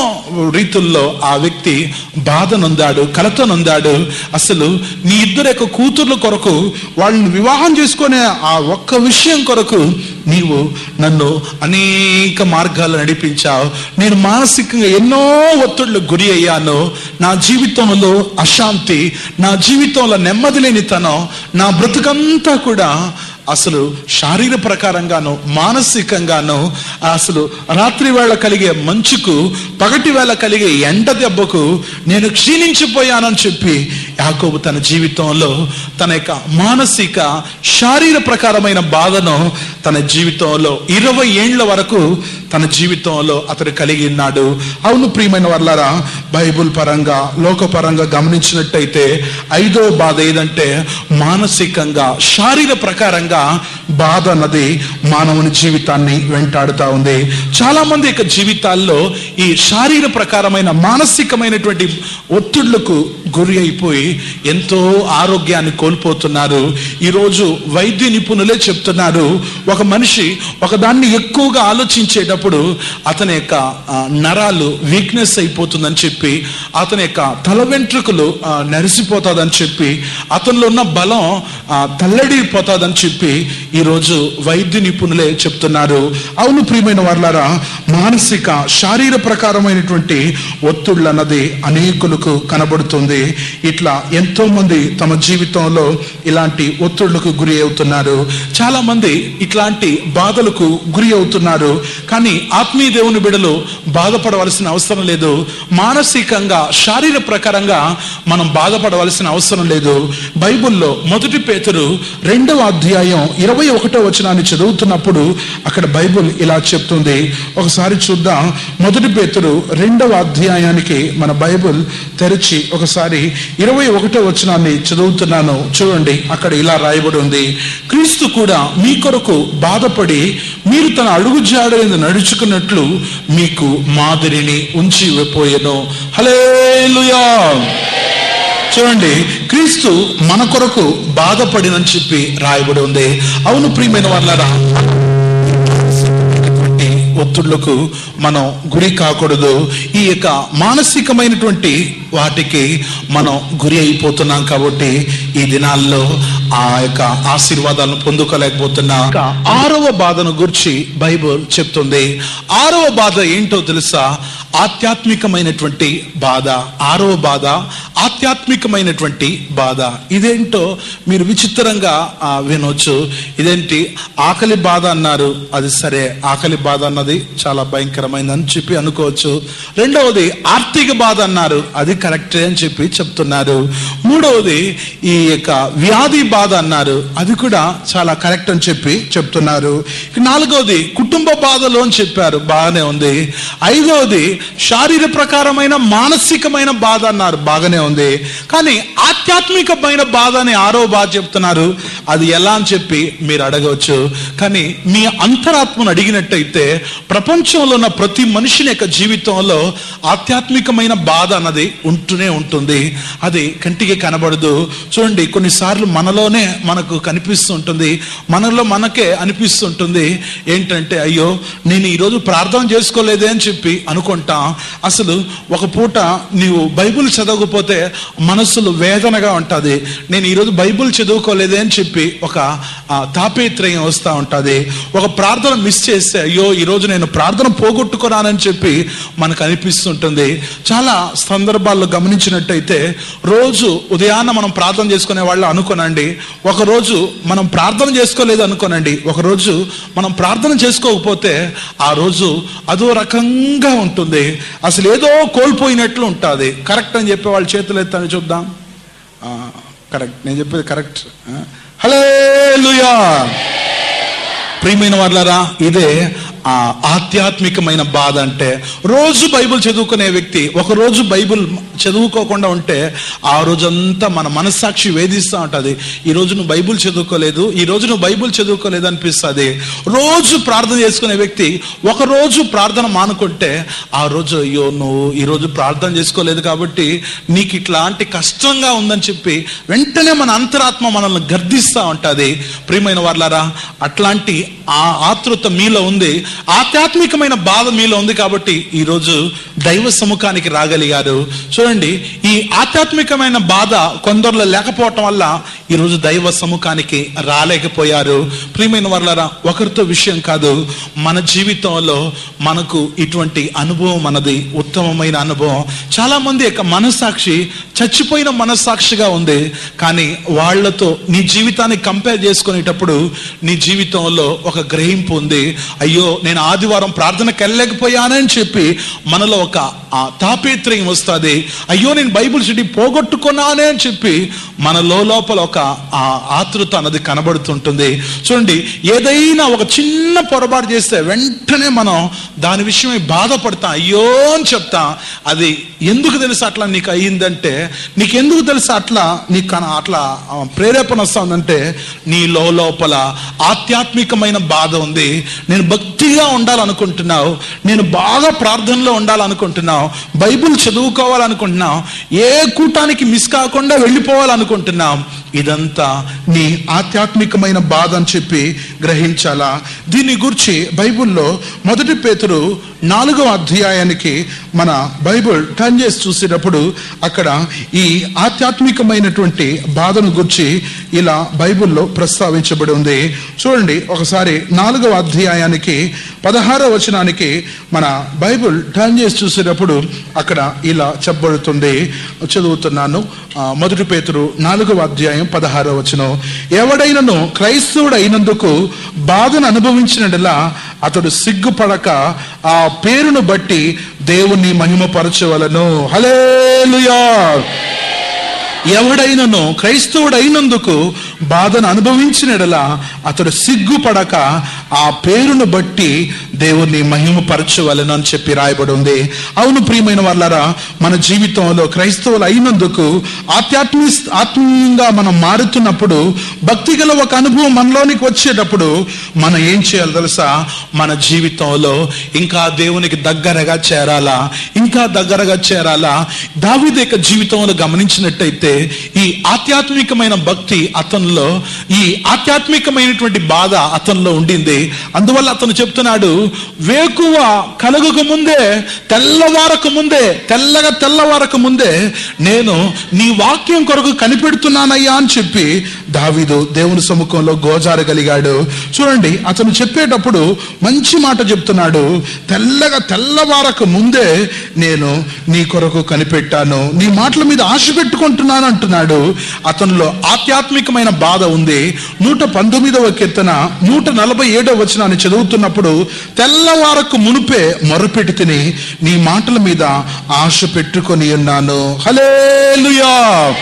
రీతుల్లో ఆ వ్యక్తి బాధ నొందాడు కలత నొందాడు అసలు నీ ఇద్దరు యొక్క కూతుర్ల కొరకు వాళ్ళని వివాహం చేసుకునే ఆ ఒక్క విషయం కొరకు నీవు నన్ను అనేక మార్గాలు నడిపించావు నేను మానసికంగా ఎన్నో ఒత్తిళ్లకు గురి అయ్యాను నా జీవితంలో అశాంతి నా జీవితంలో నెమ్మది లేనితనం నా బ్రతుకంతా కూడా అసలు శారీర ప్రకారంగాను మానసికంగాను అసలు రాత్రి వేళ కలిగే మంచుకు పగటి వేళ కలిగే ఎండ దెబ్బకు నేను క్షీణించిపోయానని చెప్పి యాకోబు తన జీవితంలో తన యొక్క మానసిక శారీర ప్రకారమైన బాధను తన జీవితంలో ఇరవై ఏండ్ల వరకు తన జీవితంలో అతడు కలిగి ఉన్నాడు అవును ప్రియమైన వాళ్ళారా బైబుల్ పరంగా లోకపరంగా గమనించినట్టయితే ఐదో బాధ ఏదంటే మానసికంగా శారీర ప్రకారంగా బాధ అన్నది మానవుని జీవితాన్ని వెంటాడుతా ఉంది చాలా మంది యొక్క జీవితాల్లో ఈ శారీర ప్రకారమైన మానసికమైనటువంటి ఒత్తిళ్లకు గురి అయిపోయి ఎంతో ఆరోగ్యాన్ని కోల్పోతున్నారు ఈరోజు వైద్య నిపుణులే చెప్తున్నారు ఒక మనిషి ఒక దాన్ని ఎక్కువగా ఆలోచించేటప్పుడు అతని యొక్క ఆ, నరాలు వీక్నెస్ అయిపోతుందని చెప్పి అతని యొక్క తల వెంట్రుకలు ఆ, నెరిసిపోతాదని చెప్పి అతనిలో ఉన్న బలం ఆ, తల్లడిపోతాదని చెప్పి ఈరోజు వైద్య నిపుణులే చెప్తున్నారు అవును ప్రియమైన వాళ్ళారా మానసిక శారీర ప్రకారమైనటువంటి ఒత్తిళ్ళు అన్నది అనేకులకు కనబడుతుంది ఇట్లా ఎంతో మంది తమ జీవితంలో ఇలాంటి ఒత్తిళ్లకు గురి అవుతున్నారు చాలా మంది ఇట్లాంటి బాధలకు గురి అవుతున్నారు కానీ ఆత్మీయ దేవుని బిడలు బాధపడవలసిన అవసరం లేదు మానసికంగా శారీర ప్రకారంగా మనం బాధపడవలసిన అవసరం లేదు బైబిల్లో మొదటి పేతురు రెండవ అధ్యాయం అధ్యాయం ఇరవై ఒకటో వచనాన్ని చదువుతున్నప్పుడు అక్కడ బైబుల్ ఇలా చెప్తుంది ఒకసారి చూద్దాం మొదటి పేతురు రెండవ అధ్యాయానికి మన బైబుల్ తెరిచి ఒకసారి ఇరవై ఒకటో వచనాన్ని చదువుతున్నాను చూడండి అక్కడ ఇలా రాయబడి ఉంది క్రీస్తు కూడా మీ కొరకు బాధపడి మీరు తన అడుగు జాడని నడుచుకున్నట్లు మీకు మాదిరిని ఉంచి పోయెను హలేలుయా చూడండి క్రీస్తు మన కొరకు బాధపడినని చెప్పి రాయబడి ఉంది అవును ప్రియమైన వాళ్ళరా మానసికమైనటువంటి ఒత్తిళ్లకు మనం గురి కాకూడదు ఈ యొక్క మానసికమైనటువంటి వాటికి మనం గురి అయిపోతున్నాం కాబట్టి ఈ దినాల్లో ఆ యొక్క ఆశీర్వాదాలను పొందుకోలేకపోతున్నాం ఇంకా ఆరవ బాధను గురించి బైబుల్ చెప్తుంది ఆరవ బాధ ఏంటో తెలుసా ఆధ్యాత్మికమైనటువంటి బాధ ఆరవ బాధ ఆధ్యాత్మికమైనటువంటి బాధ ఇదేంటో మీరు విచిత్రంగా ఆ, వినొచ్చు ఇదేంటి ఆకలి బాధ అన్నారు అది సరే ఆకలి బాధ అన్నది చాలా భయంకరమైందని చెప్పి అనుకోవచ్చు రెండవది ఆర్థిక బాధ అన్నారు అది కరెక్టే అని చెప్పి చెప్తున్నారు మూడవది ఈ యొక్క వ్యాధి బాధ అన్నారు అది కూడా చాలా కరెక్ట్ అని చెప్పి చెప్తున్నారు ఇక నాలుగవది కుటుంబ బాధలు అని చెప్పారు బాగానే ఉంది ఐదవది శారీర ప్రకారమైన మానసికమైన బాధ అన్నారు బాగానే ఉంది కానీ ఆధ్యాత్మికమైన బాధ అని ఆరో బాధ చెప్తున్నారు అది ఎలా అని చెప్పి మీరు అడగవచ్చు కానీ మీ అంతరాత్మను అడిగినట్టయితే ప్రపంచంలో ఉన్న ప్రతి మనిషిని యొక్క జీవితంలో ఆధ్యాత్మికమైన బాధ అన్నది ఉంటూనే ఉంటుంది అది కంటికి కనబడదు చూడండి కొన్నిసార్లు మనలోనే మనకు కనిపిస్తుంటుంది మనలో మనకే అనిపిస్తుంటుంది ఏంటంటే అయ్యో నేను ఈరోజు ప్రార్థన చేసుకోలేదే అని చెప్పి అనుకుంటాం అసలు ఒక పూట నీవు బైబిల్ చదవకపోతే మనసులో వేదనగా ఉంటుంది నేను ఈరోజు బైబిల్ చదువుకోలేదే అని చెప్పి ఒక ఆ, తాపేత్రయం వస్తూ ఉంటుంది ఒక ప్రార్థన మిస్ చేస్తే అయ్యో ఈరోజు నేను ప్రార్థన పోగొట్టుకున్నానని చెప్పి మనకు అనిపిస్తుంటుంది చాలా సందర్భాల్లో గమనించినట్టయితే రోజు ఉదయాన్న మనం ప్రార్థన చేసుకునే వాళ్ళు అనుకోనండి ఒకరోజు మనం ప్రార్థన చేసుకోలేదు అనుకోనండి ఒకరోజు మనం ప్రార్థన చేసుకోకపోతే ఆ రోజు అదో రకంగా ఉంటుంది అసలు ఏదో కోల్పోయినట్లు ఉంటుంది కరెక్ట్ అని చెప్పి వాళ్ళ చేతులు ఎత్తాను చూద్దాం కరెక్ట్ నేను చెప్పేది కరెక్ట్ హలే ప్రియమైన వాళ్ళరా ఇదే ఆ ఆధ్యాత్మికమైన బాధ అంటే రోజు బైబిల్ చదువుకునే వ్యక్తి ఒక రోజు బైబిల్ చదువుకోకుండా ఉంటే ఆ రోజంతా మన మనస్సాక్షి వేధిస్తూ ఉంటుంది ఈ రోజు నువ్వు బైబిల్ చదువుకోలేదు ఈ రోజు నువ్వు బైబిల్ చదువుకోలేదు అనిపిస్తుంది రోజు ప్రార్థన చేసుకునే వ్యక్తి ఒక రోజు ప్రార్థన మానుకుంటే ఆ రోజు అయ్యో నువ్వు ఈ రోజు ప్రార్థన చేసుకోలేదు కాబట్టి నీకు ఇట్లాంటి కష్టంగా ఉందని చెప్పి వెంటనే మన అంతరాత్మ మనల్ని గర్దిస్తూ ఉంటుంది ప్రియమైన వాళ్ళారా అట్లాంటి ఆ ఆతృత మీలో ఉంది ఆధ్యాత్మికమైన బాధ మీలో ఉంది కాబట్టి ఈరోజు దైవ సముఖానికి రాగలిగారు చూడండి ఈ ఆధ్యాత్మికమైన బాధ కొందరిలో లేకపోవటం వల్ల ఈరోజు దైవ సముఖానికి రాలేకపోయారు ప్రియమైన వాళ్ళరా ఒకరితో విషయం కాదు మన జీవితంలో మనకు ఇటువంటి అనుభవం మనది ఉత్తమమైన అనుభవం చాలా మంది యొక్క మనస్సాక్షి చచ్చిపోయిన మనస్సాక్షిగా ఉంది కానీ వాళ్ళతో నీ జీవితాన్ని కంపేర్ చేసుకునేటప్పుడు నీ జీవితంలో ఒక గ్రహింపు ఉంది అయ్యో నేను ఆదివారం ప్రార్థనకి వెళ్ళలేకపోయానని చెప్పి మనలో ఒక ఆ తాపేత్రయం వస్తుంది అయ్యో నేను బైబిల్ స్టడీ పోగొట్టుకున్నానే అని చెప్పి మన లోపల ఒక ఆ ఆతృత అన్నది కనబడుతుంటుంది చూడండి ఏదైనా ఒక చిన్న పొరపాటు చేస్తే వెంటనే మనం దాని విషయమై బాధపడతాం అయ్యో అని చెప్తాం అది ఎందుకు తెలుసు అట్లా నీకు అయ్యిందంటే నీకు ఎందుకు తెలుసు అట్లా నీకు కన- అట్లా ఆ, ప్రేరేపణ వస్తుందంటే నీ లోపల ఆధ్యాత్మికమైన బాధ ఉంది నేను భక్తిగా ఉండాలనుకుంటున్నావు నేను బాగా ప్రార్థనలో ఉండాలనుకుంటున్నావు బైబిల్ చదువుకోవాలనుకుంటున్నావు ఏ కూటానికి మిస్ కాకుండా వెళ్ళిపోవాలనుకుంటున్నాం ఇదంతా నీ ఆధ్యాత్మికమైన బాధ అని చెప్పి గ్రహించాలా దీని గురించి బైబిల్లో మొదటి పేతురు నాలుగవ అధ్యాయానికి మన బైబిల్ టర్న్ చేసి చూసేటప్పుడు అక్కడ ఈ ఆధ్యాత్మికమైనటువంటి బాధను గురించి ఇలా బైబిల్లో ప్రస్తావించబడి ఉంది చూడండి ఒకసారి నాలుగవ అధ్యాయానికి పదహారవ వచనానికి మన బైబిల్ టర్న్ చేసి చూసేటప్పుడు అక్కడ ఇలా చెప్పబడుతుంది చదువుతున్నాను ఆ, మొదటి పేతురు నాలుగవ అధ్యాయం పదహారవ వచనం ఎవడైనను క్రైస్తవుడు అయినందుకు బాధను అనుభవించినట్లా అతడు సిగ్గుపడక ఆ పేరును బట్టి దేవుణ్ణి మహిమపరచవలను హలేలుయా ఎవడైనను క్రైస్తవుడు అయినందుకు బాధను అనుభవించిన ఎడల అతడు సిగ్గుపడక ఆ పేరును బట్టి దేవుణ్ణి మహిమపరచవలను అని చెప్పి రాయబడి ఉంది అవును ప్రియమైన వాళ్ళరా మన జీవితంలో క్రైస్తవులు అయినందుకు ఆధ్యాత్మి ఆత్మీయంగా మనం మారుతున్నప్పుడు భక్తి గల ఒక అనుభవం మనలోనికి వచ్చేటప్పుడు మనం ఏం చేయాలి తెలుసా మన జీవితంలో ఇంకా దేవునికి దగ్గరగా చేరాలా ఇంకా దగ్గరగా చేరాలా దావీదు యొక్క జీవితంలో గమనించినట్టయితే ఈ ఆధ్యాత్మికమైన భక్తి అతనిలో ఈ ఆధ్యాత్మికమైనటువంటి బాధ అతనిలో ఉండింది అందువల్ల అతను చెప్తున్నాడు వేకువ కలుగక ముందే తెల్లవారక ముందే తెల్లగా తెల్లవారక ముందే నేను నీ వాక్యం కొరకు కనిపెడుతున్నానయ్యా అని చెప్పి దావీదు దేవుని సముఖంలో గోజారగలిగాడు చూడండి అతను చెప్పేటప్పుడు మంచి మాట చెప్తున్నాడు తెల్లగా తెల్లవారక ముందే నేను నీ కొరకు కనిపెట్టాను నీ మాటల మీద ఆశ పెట్టుకుంటున్నాను అంటున్నాడు అతనిలో ఆధ్యాత్మికమైన బాధ ఉంది నూట పంతొమ్మిదవ కీర్తన నూట నలభై ఏడవ వచనాన్ని చదువుతున్నప్పుడు తెల్లవారకు మునుపే మొరపెట్టి తిని నీ మాటల మీద ఆశ పెట్టుకొని ఉన్నాను హలేలుయా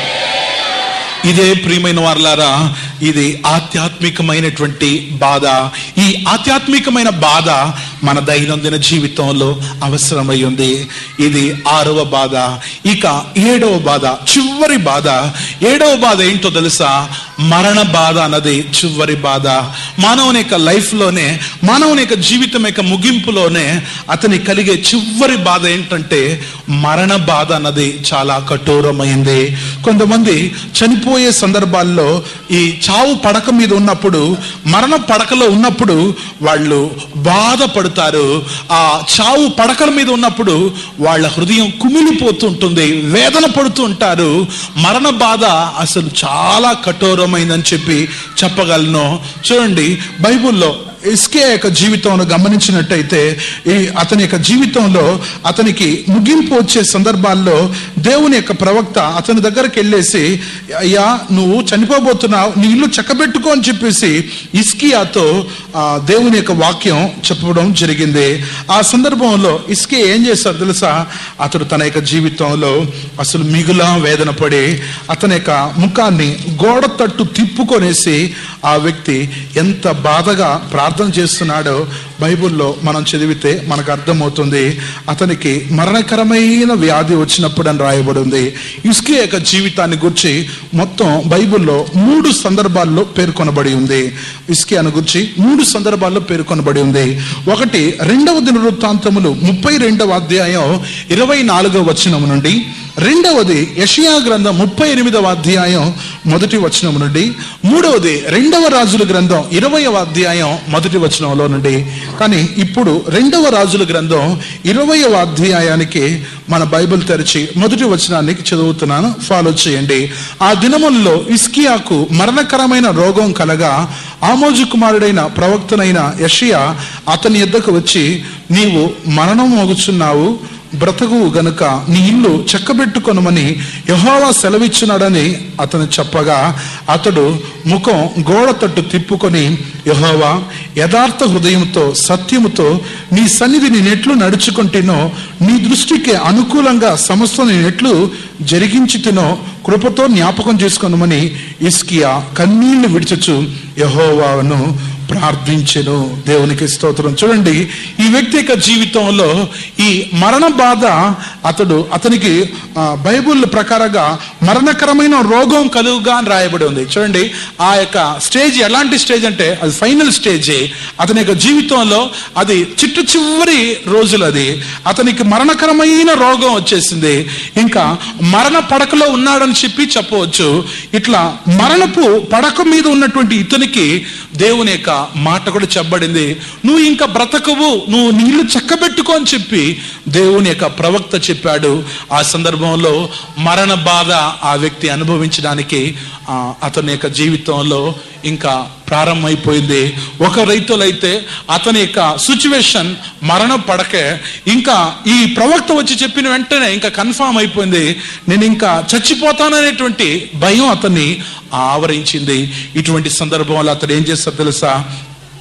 ఇదే ప్రియమైన వారలారా ఇది ఆధ్యాత్మికమైనటువంటి బాధ ఈ ఆధ్యాత్మికమైన బాధ మన దైనందిన జీవితంలో అవసరమై ఉంది ఇది ఆరవ బాధ ఇక ఏడవ బాధ చివరి బాధ ఏడవ బాధ ఏంటో తెలుసా మరణ బాధ అన్నది చివరి బాధ మానవుని యొక్క లైఫ్లోనే మానవుని యొక్క జీవితం యొక్క ముగింపులోనే అతని కలిగే చివరి బాధ ఏంటంటే మరణ బాధ అన్నది చాలా కఠోరమైంది కొంతమంది చనిపోయే సందర్భాల్లో ఈ చావు పడక మీద ఉన్నప్పుడు మరణ పడకలో ఉన్నప్పుడు వాళ్ళు బాధపడతారు ఆ చావు పడకల మీద ఉన్నప్పుడు వాళ్ళ హృదయం కుమిలిపోతుంటుంది వేదన పడుతూ ఉంటారు మరణ బాధ అసలు చాలా కఠోరమైందని చెప్పి చెప్పగలను చూడండి బైబిల్లో ఇస్కే యొక్క జీవితంలో గమనించినట్టయితే ఈ అతని యొక్క జీవితంలో అతనికి ముగింపు వచ్చే సందర్భాల్లో దేవుని యొక్క ప్రవక్త అతని దగ్గరికి వెళ్ళేసి అయ్యా నువ్వు చనిపోబోతున్నావు నీ ఇల్లు చక్కబెట్టుకో అని చెప్పేసి ఇస్కియాతో ఆ, దేవుని యొక్క వాక్యం చెప్పడం జరిగింది ఆ సందర్భంలో ఇస్కే ఏం చేశారు తెలుసా అతడు తన యొక్క జీవితంలో అసలు మిగులా వేదన పడి అతని యొక్క ముఖాన్ని గోడ తట్టు తిప్పుకొనేసి ఆ వ్యక్తి ఎంత బాధగా ప్రార్థన చేస్తున్నాడో బైబిల్లో మనం చదివితే మనకు అర్థమవుతుంది అతనికి మరణకరమైన వ్యాధి వచ్చినప్పుడు అని రాయబడి ఉంది ఇస్కే యొక్క జీవితాన్ని గురించి మొత్తం బైబిల్లో మూడు సందర్భాల్లో పేర్కొనబడి ఉంది ఇస్కే అని గురించి మూడు సందర్భాల్లో పేర్కొనబడి ఉంది ఒకటి రెండవ దినవృత్తాంతములు ముప్పై రెండవ అధ్యాయం ఇరవై నాలుగవ వచనం నుండి రెండవది యషియా గ్రంథం ముప్పై ఎనిమిదవ అధ్యాయం మొదటి వచనం నుండి మూడవది రెండవ రాజుల గ్రంథం ఇరవయవ అధ్యాయం మొదటి వచనంలో నుండి కానీ ఇప్పుడు రెండవ రాజుల గ్రంథం ఇరవయవ అధ్యాయానికి మన బైబిల్ తెరిచి మొదటి వచనానికి చదువుతున్నాను ఫాలో చేయండి ఆ దినముల్లో ఇస్కియాకు మరణకరమైన రోగం కలగా ఆమోజు కుమారుడైన ప్రవక్తనైన యషియా అతని ఎద్దకు వచ్చి నీవు మరణం మోగుచున్నావు బ్రతకు గనుక నీ ఇల్లు చెక్కబెట్టుకొనమని యహోవా సెలవిచ్చున్నాడని అతను చెప్పగా అతడు ముఖం గోడ తట్టు తిప్పుకొని యహోవా యథార్థ హృదయంతో సత్యముతో నీ సన్నిధి నేనెట్లు నడుచుకుంటేనో నీ దృష్టికి అనుకూలంగా సమస్త నేనెట్లు జరిగించి తినో కృపతో జ్ఞాపకం చేసుకొనమని ఇస్కియా కన్నీళ్లు విడిచచ్చు యహోవాను ప్రార్థించెను దేవునికి స్తోత్రం చూడండి ఈ వ్యక్తి యొక్క జీవితంలో ఈ మరణ బాధ అతడు అతనికి ఆ, బైబిల్ ప్రకారంగా మరణకరమైన రోగం కలుగుగా అని రాయబడి ఉంది చూడండి ఆ యొక్క స్టేజ్ ఎలాంటి స్టేజ్ అంటే అది ఫైనల్ స్టేజ్ అతని యొక్క జీవితంలో అది చిట్టు చివరి రోజులు అది అతనికి మరణకరమైన రోగం వచ్చేసింది ఇంకా మరణ పడకలో ఉన్నాడని చెప్పి చెప్పవచ్చు ఇట్లా మరణపు పడక మీద ఉన్నటువంటి ఇతనికి దేవుని యొక్క మాట కూడా చెప్పబడింది నువ్వు ఇంకా బ్రతకవు నువ్వు నీళ్లు చక్కబెట్టుకో అని చెప్పి దేవుని యొక్క ప్రవక్త చెప్పాడు ఆ సందర్భంలో మరణ బాధ ఆ వ్యక్తి అనుభవించడానికి ఆ, అతని యొక్క జీవితంలో ఇంకా ప్రారంభమైపోయింది ఒక రైతులైతే అతని యొక్క సిచ్యువేషన్ మరణ పడకే ఇంకా ఈ ప్రవక్త వచ్చి చెప్పిన వెంటనే ఇంకా కన్ఫామ్ అయిపోయింది నేను ఇంకా చచ్చిపోతాననేటువంటి భయం అతన్ని ఆవరించింది ఇటువంటి సందర్భంలో అతడు ఏం చేస్తాడు తెలుసా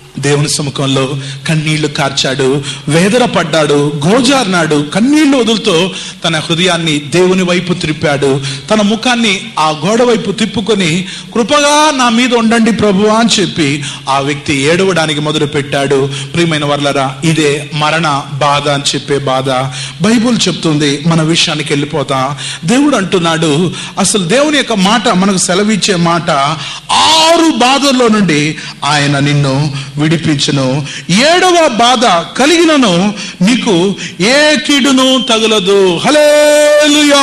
దేవుని సముఖంలో కన్నీళ్లు కార్చాడు వేదన పడ్డాడు గోజారినాడు కన్నీళ్లు వదులుతో తన హృదయాన్ని దేవుని వైపు త్రిప్పాడు తన ముఖాన్ని ఆ గోడ వైపు తిప్పుకొని కృపగా నా మీద ఉండండి ప్రభువా అని చెప్పి ఆ వ్యక్తి ఏడవడానికి మొదలు పెట్టాడు ప్రియమైన వర్లరా ఇదే మరణ బాధ అని చెప్పే బాధ బైబుల్ చెప్తుంది మన విషయానికి వెళ్ళిపోతా దేవుడు అంటున్నాడు అసలు దేవుని యొక్క మాట మనకు సెలవిచ్చే మాట ఆరు బాధల్లో నుండి ఆయన నిన్ను విడిపించును ఏడవ బాధ కలిగినను నీకు ఏ కీడును తగులదు హలేలుయా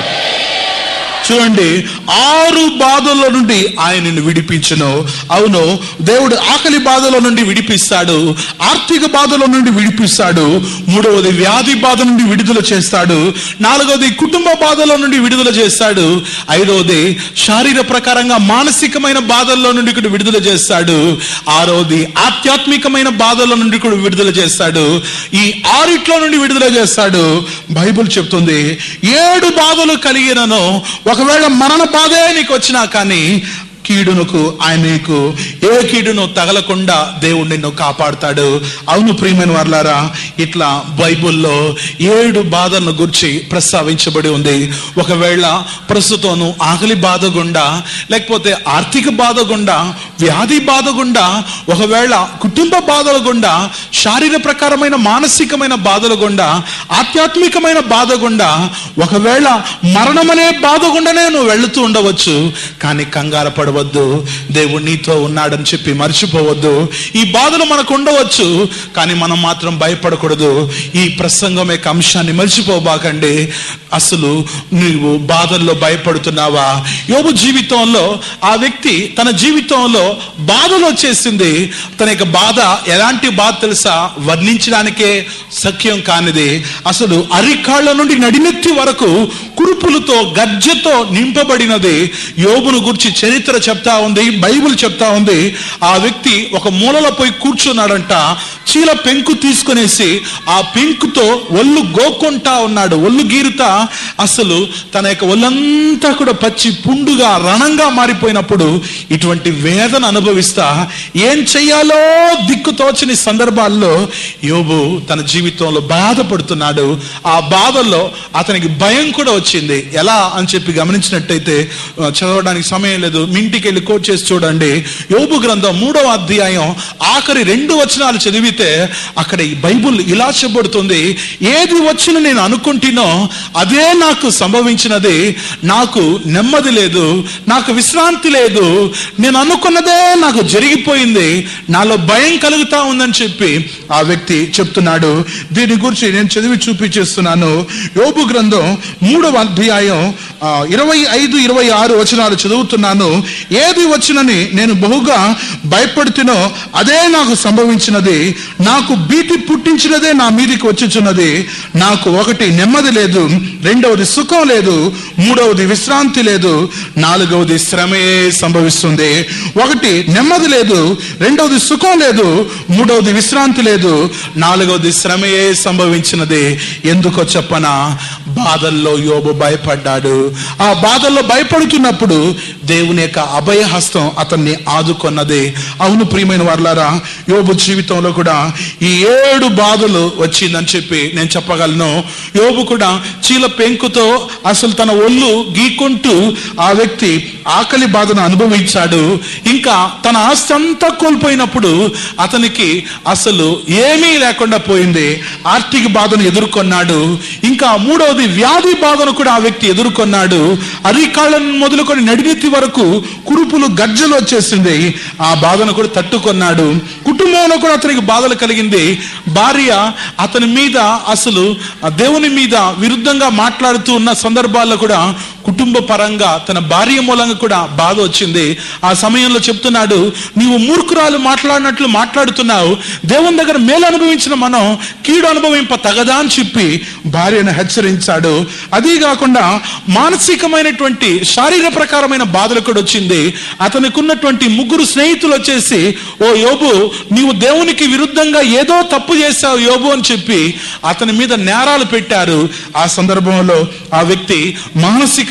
చూడండి ఆరు బాధల నుండి ఆయనను విడిపించును అవును దేవుడు ఆకలి బాధల నుండి విడిపిస్తాడు ఆర్థిక బాధల నుండి విడిపిస్తాడు మూడవది వ్యాధి బాధ నుండి విడుదల చేస్తాడు నాలుగవది కుటుంబ బాధల నుండి విడుదల చేస్తాడు ఐదవది శారీర ప్రకారంగా మానసికమైన బాధల్లో నుండి కూడా విడుదల చేస్తాడు ఆరవది ఆధ్యాత్మికమైన బాధల నుండి కూడా విడుదల చేస్తాడు ఈ ఆరిట్లో నుండి విడుదల చేస్తాడు బైబిల్ చెప్తుంది ఏడు బాధలు కలిగినను ఒకవేళ మరణ బాధే నీకు వచ్చినా కానీ కీడునకు ఆయన నీకు ఏ కీడును తగలకుండా దేవుడు నిన్ను కాపాడుతాడు అవును ప్రియమైన వర్లారా ఇట్లా బైబిల్లో ఏడు బాధలను గురించి ప్రస్తావించబడి ఉంది ఒకవేళ ప్రస్తుతం ఆకలి బాధ గుండా లేకపోతే ఆర్థిక బాధ గుండా వ్యాధి బాధ గుండా ఒకవేళ కుటుంబ బాధల గుండా శారీర ప్రకారమైన మానసికమైన బాధల గుండా ఆధ్యాత్మికమైన బాధ గుండా ఒకవేళ మరణమనే బాధ గుండానే నువ్వు వెళుతూ ఉండవచ్చు కానీ కంగారు పడవద్దు దేవుడు నీతో ఉన్నాడని చెప్పి మర్చిపోవద్దు ఈ బాధలు మనకు ఉండవచ్చు కానీ మనం మాత్రం భయపడకూడదు ఈ ప్రసంగం యొక్క అంశాన్ని మర్చిపోబాకండి అసలు నువ్వు బాధల్లో భయపడుతున్నావా యోబు జీవితంలో ఆ వ్యక్తి తన జీవితంలో బాధలు వచ్చేసింది తన యొక్క బాధ ఎలాంటి బాధ తెలుసా వర్ణించడానికే సఖ్యం కానిది అసలు అరికాళ్ళ నుండి నడినెత్తి వరకు కురుపులతో గజ్జతో నింపబడినది యోబును గురించి చరిత్ర చెప్తా ఉంది బైబిల్ చెప్తా ఉంది ఆ వ్యక్తి ఒక మూలలో పోయి కూర్చున్నాడంట చీల పెంకు తీసుకునేసి ఆ పెంకుతో ఒళ్ళు గోక్కుంటా ఉన్నాడు ఒళ్ళు గీరుతా అసలు తన యొక్క ఒళ్ళంతా కూడా పచ్చి పుండుగా రణంగా మారిపోయినప్పుడు ఇటువంటి వేదన అనుభవిస్తా ఏం చెయ్యాలో దిక్కు తోచని సందర్భాల్లో యోబు తన జీవితంలో బాధపడుతున్నాడు ఆ బాధల్లో అతనికి భయం కూడా వచ్చింది ఎలా అని చెప్పి గమనించినట్టయితే ఆ, చదవడానికి సమయం లేదు మీ ఇంటికి వెళ్ళి కోట్ చేసి చూడండి యోబు గ్రంథం మూడవ అధ్యాయం ఆఖరి రెండు వచనాలు చదివితే అక్కడ ఈ బైబుల్ ఇలా చెప్పబడుతుంది ఏది వచ్చిన నేను అనుకుంటున్నో అదే నాకు సంభవించినది నాకు నెమ్మది లేదు నాకు విశ్రాంతి లేదు నేను అనుకున్నదే నాకు జరిగిపోయింది నాలో భయం కలుగుతా ఉందని చెప్పి ఆ వ్యక్తి చెప్తున్నాడు దీని గురించి నేను చదివి చూపించేస్తున్నాను యోబు గ్రంథం మూడవ అధ్యాయం ఆ, ఇరవై ఐదు ఇరవై ఆరు వచనాలు చదువుతున్నాను ఏది వచ్చినని నేను బహుగా భయపడుతునో అదే నాకు సంభవించినది నాకు భీతి పుట్టించినదే నా మీదికి వచ్చుచున్నది నాకు ఒకటి నెమ్మది లేదు రెండవది సుఖం లేదు మూడవది విశ్రాంతి లేదు నాలుగవది శ్రమే సంభవిస్తుంది ఒకటి నెమ్మది లేదు రెండవది సుఖం లేదు మూడవది విశ్రాంతి లేదు నాలుగవది శ్రమే సంభవించినది ఎందుకో చెప్పనా బాధల్లో యోబు భయపడ్డాడు ఆ బాధల్లో భయపడుతున్నప్పుడు దేవుని యొక్క అభయహస్తం అతన్ని ఆదుకొన్నది అవును ప్రియమైన వర్లారా యోబు జీవితంలో కూడా ఈ ఏడు బాధలు వచ్చిందని చెప్పి నేను చెప్పగలను యోబు కూడా చీల పెంకుతో అసలు తన ఒళ్ళు గీకుంటూ ఆ వ్యక్తి ఆకలి బాధను అనుభవించాడు ఇంకా తన ఆస్తి అంతా కోల్పోయినప్పుడు అతనికి అసలు ఏమీ లేకుండా పోయింది ఆర్థిక బాధను ఎదుర్కొన్నాడు ఇంకా మూడవది వ్యాధి బాధను కూడా ఆ వ్యక్తి ఎదుర్కొన్నాడు అరికాళ్ళను మొదలుకొని నడినెత్తి వరకు కురుపులు గజ్జలు వచ్చేసింది ఆ బాధను కూడా తట్టుకొన్నాడు కుటుంబంలో కూడా అతనికి బాధలు కలిగింది భార్య అతని మీద అసలు ఆ దేవుని మీద విరుద్ధంగా మాట్లాడుతూ ఉన్న సందర్భాల్లో కూడా కుటుంబ పరంగా తన భార్య మూలంగా కూడా బాధ వచ్చింది ఆ సమయంలో చెప్తున్నాడు నీవు మూర్ఖురాలు మాట్లాడినట్లు మాట్లాడుతున్నావు దేవుని దగ్గర మేలు అనుభవించిన మనం కీడు అనుభవింప తగదా అని చెప్పి భార్యను హెచ్చరించాడు అదీ కాకుండా మానసికమైనటువంటి శారీర ప్రకారమైన బాధలు కూడా వచ్చింది అతనికి ఉన్నటువంటి ముగ్గురు స్నేహితులు వచ్చేసి ఓ యోబు నీవు దేవునికి విరుద్ధంగా ఏదో తప్పు చేశావు యోబు అని చెప్పి అతని మీద నేరాలు పెట్టారు ఆ సందర్భంలో ఆ వ్యక్తి మానసిక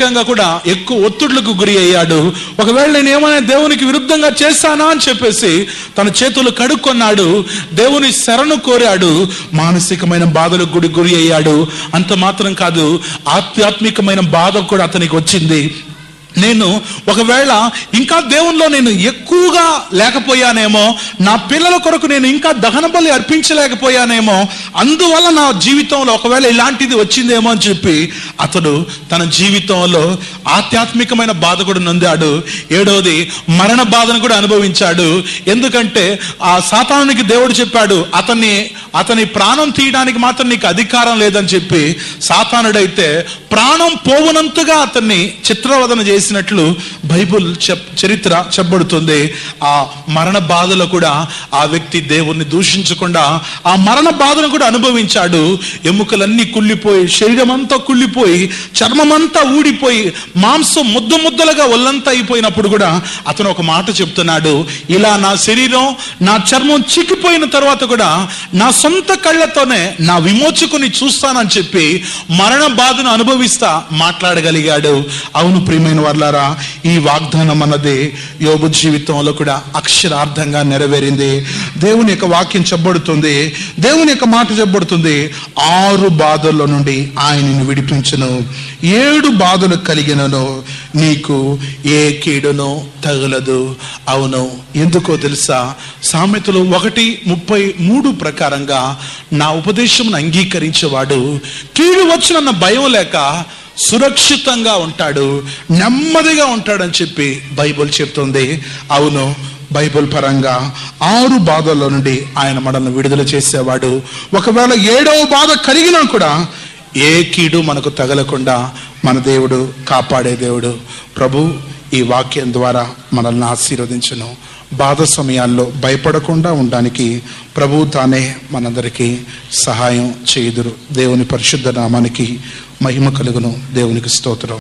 మానసికంగా కూడా ఎక్కువ ఒత్తిడులకు గురి అయ్యాడు ఒకవేళ నేను ఏమైనా దేవునికి విరుద్ధంగా చేశానా అని చెప్పేసి తన చేతులు కడుక్కొన్నాడు దేవుని శరణు కోరాడు మానసికమైన బాధలకు గుడి గురి అయ్యాడు అంత మాత్రం కాదు ఆధ్యాత్మికమైన బాధ కూడా అతనికి వచ్చింది నేను ఒకవేళ ఇంకా దేవునిలో నేను ఎక్కువగా లేకపోయానేమో నా పిల్లల కొరకు నేను ఇంకా దహన బలి అర్పించలేకపోయానేమో అందువల్ల నా జీవితంలో ఒకవేళ ఇలాంటిది వచ్చిందేమో అని చెప్పి అతడు తన జీవితంలో ఆధ్యాత్మికమైన బాధ కూడా నొందాడు ఏడవది మరణ బాధను కూడా అనుభవించాడు ఎందుకంటే ఆ సాతానునికి దేవుడు చెప్పాడు అతన్ని అతని ప్రాణం తీయడానికి మాత్రం నీకు అధికారం లేదని చెప్పి సాతానుడైతే ప్రాణం పోవునంతగా అతన్ని చిత్రవదన చేసినట్లు బైబుల్ చెప్ చరిత్ర చెప్పబడుతుంది ఆ మరణ బాధలో కూడా ఆ వ్యక్తి దేవుణ్ణి దూషించకుండా ఆ మరణ బాధను కూడా అనుభవించాడు ఎముకలన్నీ కుళ్ళిపోయి శరీరం అంతా కుళ్ళిపోయి చర్మమంతా ఊడిపోయి మాంసం ముద్ద ముద్దలుగా ఒళ్ళంతా అయిపోయినప్పుడు కూడా అతను ఒక మాట చెప్తున్నాడు ఇలా నా శరీరం నా చర్మం చిక్కిపోయిన తర్వాత కూడా నా సొంత కళ్ళతోనే నా విమోచకుని చూస్తానని చెప్పి మరణ బాధను అనుభవిస్తా మాట్లాడగలిగాడు అవును ప్రియమైన వాళ్ళారా ఈ వాగ్దానం అన్నది యోబు జీవితంలో కూడా అక్షరార్థంగా నెరవేరింది దేవుని యొక్క వాక్యం చెప్పబడుతుంది దేవుని యొక్క మాట చెప్పబడుతుంది ఆరు బాధల్లో నుండి ఆయనను విడిపించను ఏడు బాధలు కలిగినను నీకు ఏ కీడును తగలదు అవును ఎందుకో తెలుసా సామెతలు ఒకటి ముప్పై మూడు ప్రకారంగా నా ఉపదేశమును అంగీకరించేవాడు కీడు వచ్చునన్న భయం లేక సురక్షితంగా ఉంటాడు నెమ్మదిగా ఉంటాడని చెప్పి బైబుల్ చెప్తుంది అవును బైబుల్ పరంగా ఆరు బాధల్లో నుండి ఆయన మనల్ని విడుదల చేసేవాడు ఒకవేళ ఏడవ బాధ కలిగినా కూడా ఏ కీడు మనకు తగలకుండా మన దేవుడు కాపాడే దేవుడు ప్రభు ఈ వాక్యం ద్వారా మనల్ని ఆశీర్వదించును బాధ సమయాల్లో భయపడకుండా ఉండడానికి ప్రభు తానే మనందరికీ సహాయం చేయుదురు దేవుని పరిశుద్ధ నామానికి మహిమ కలుగును దేవునికి స్తోత్రం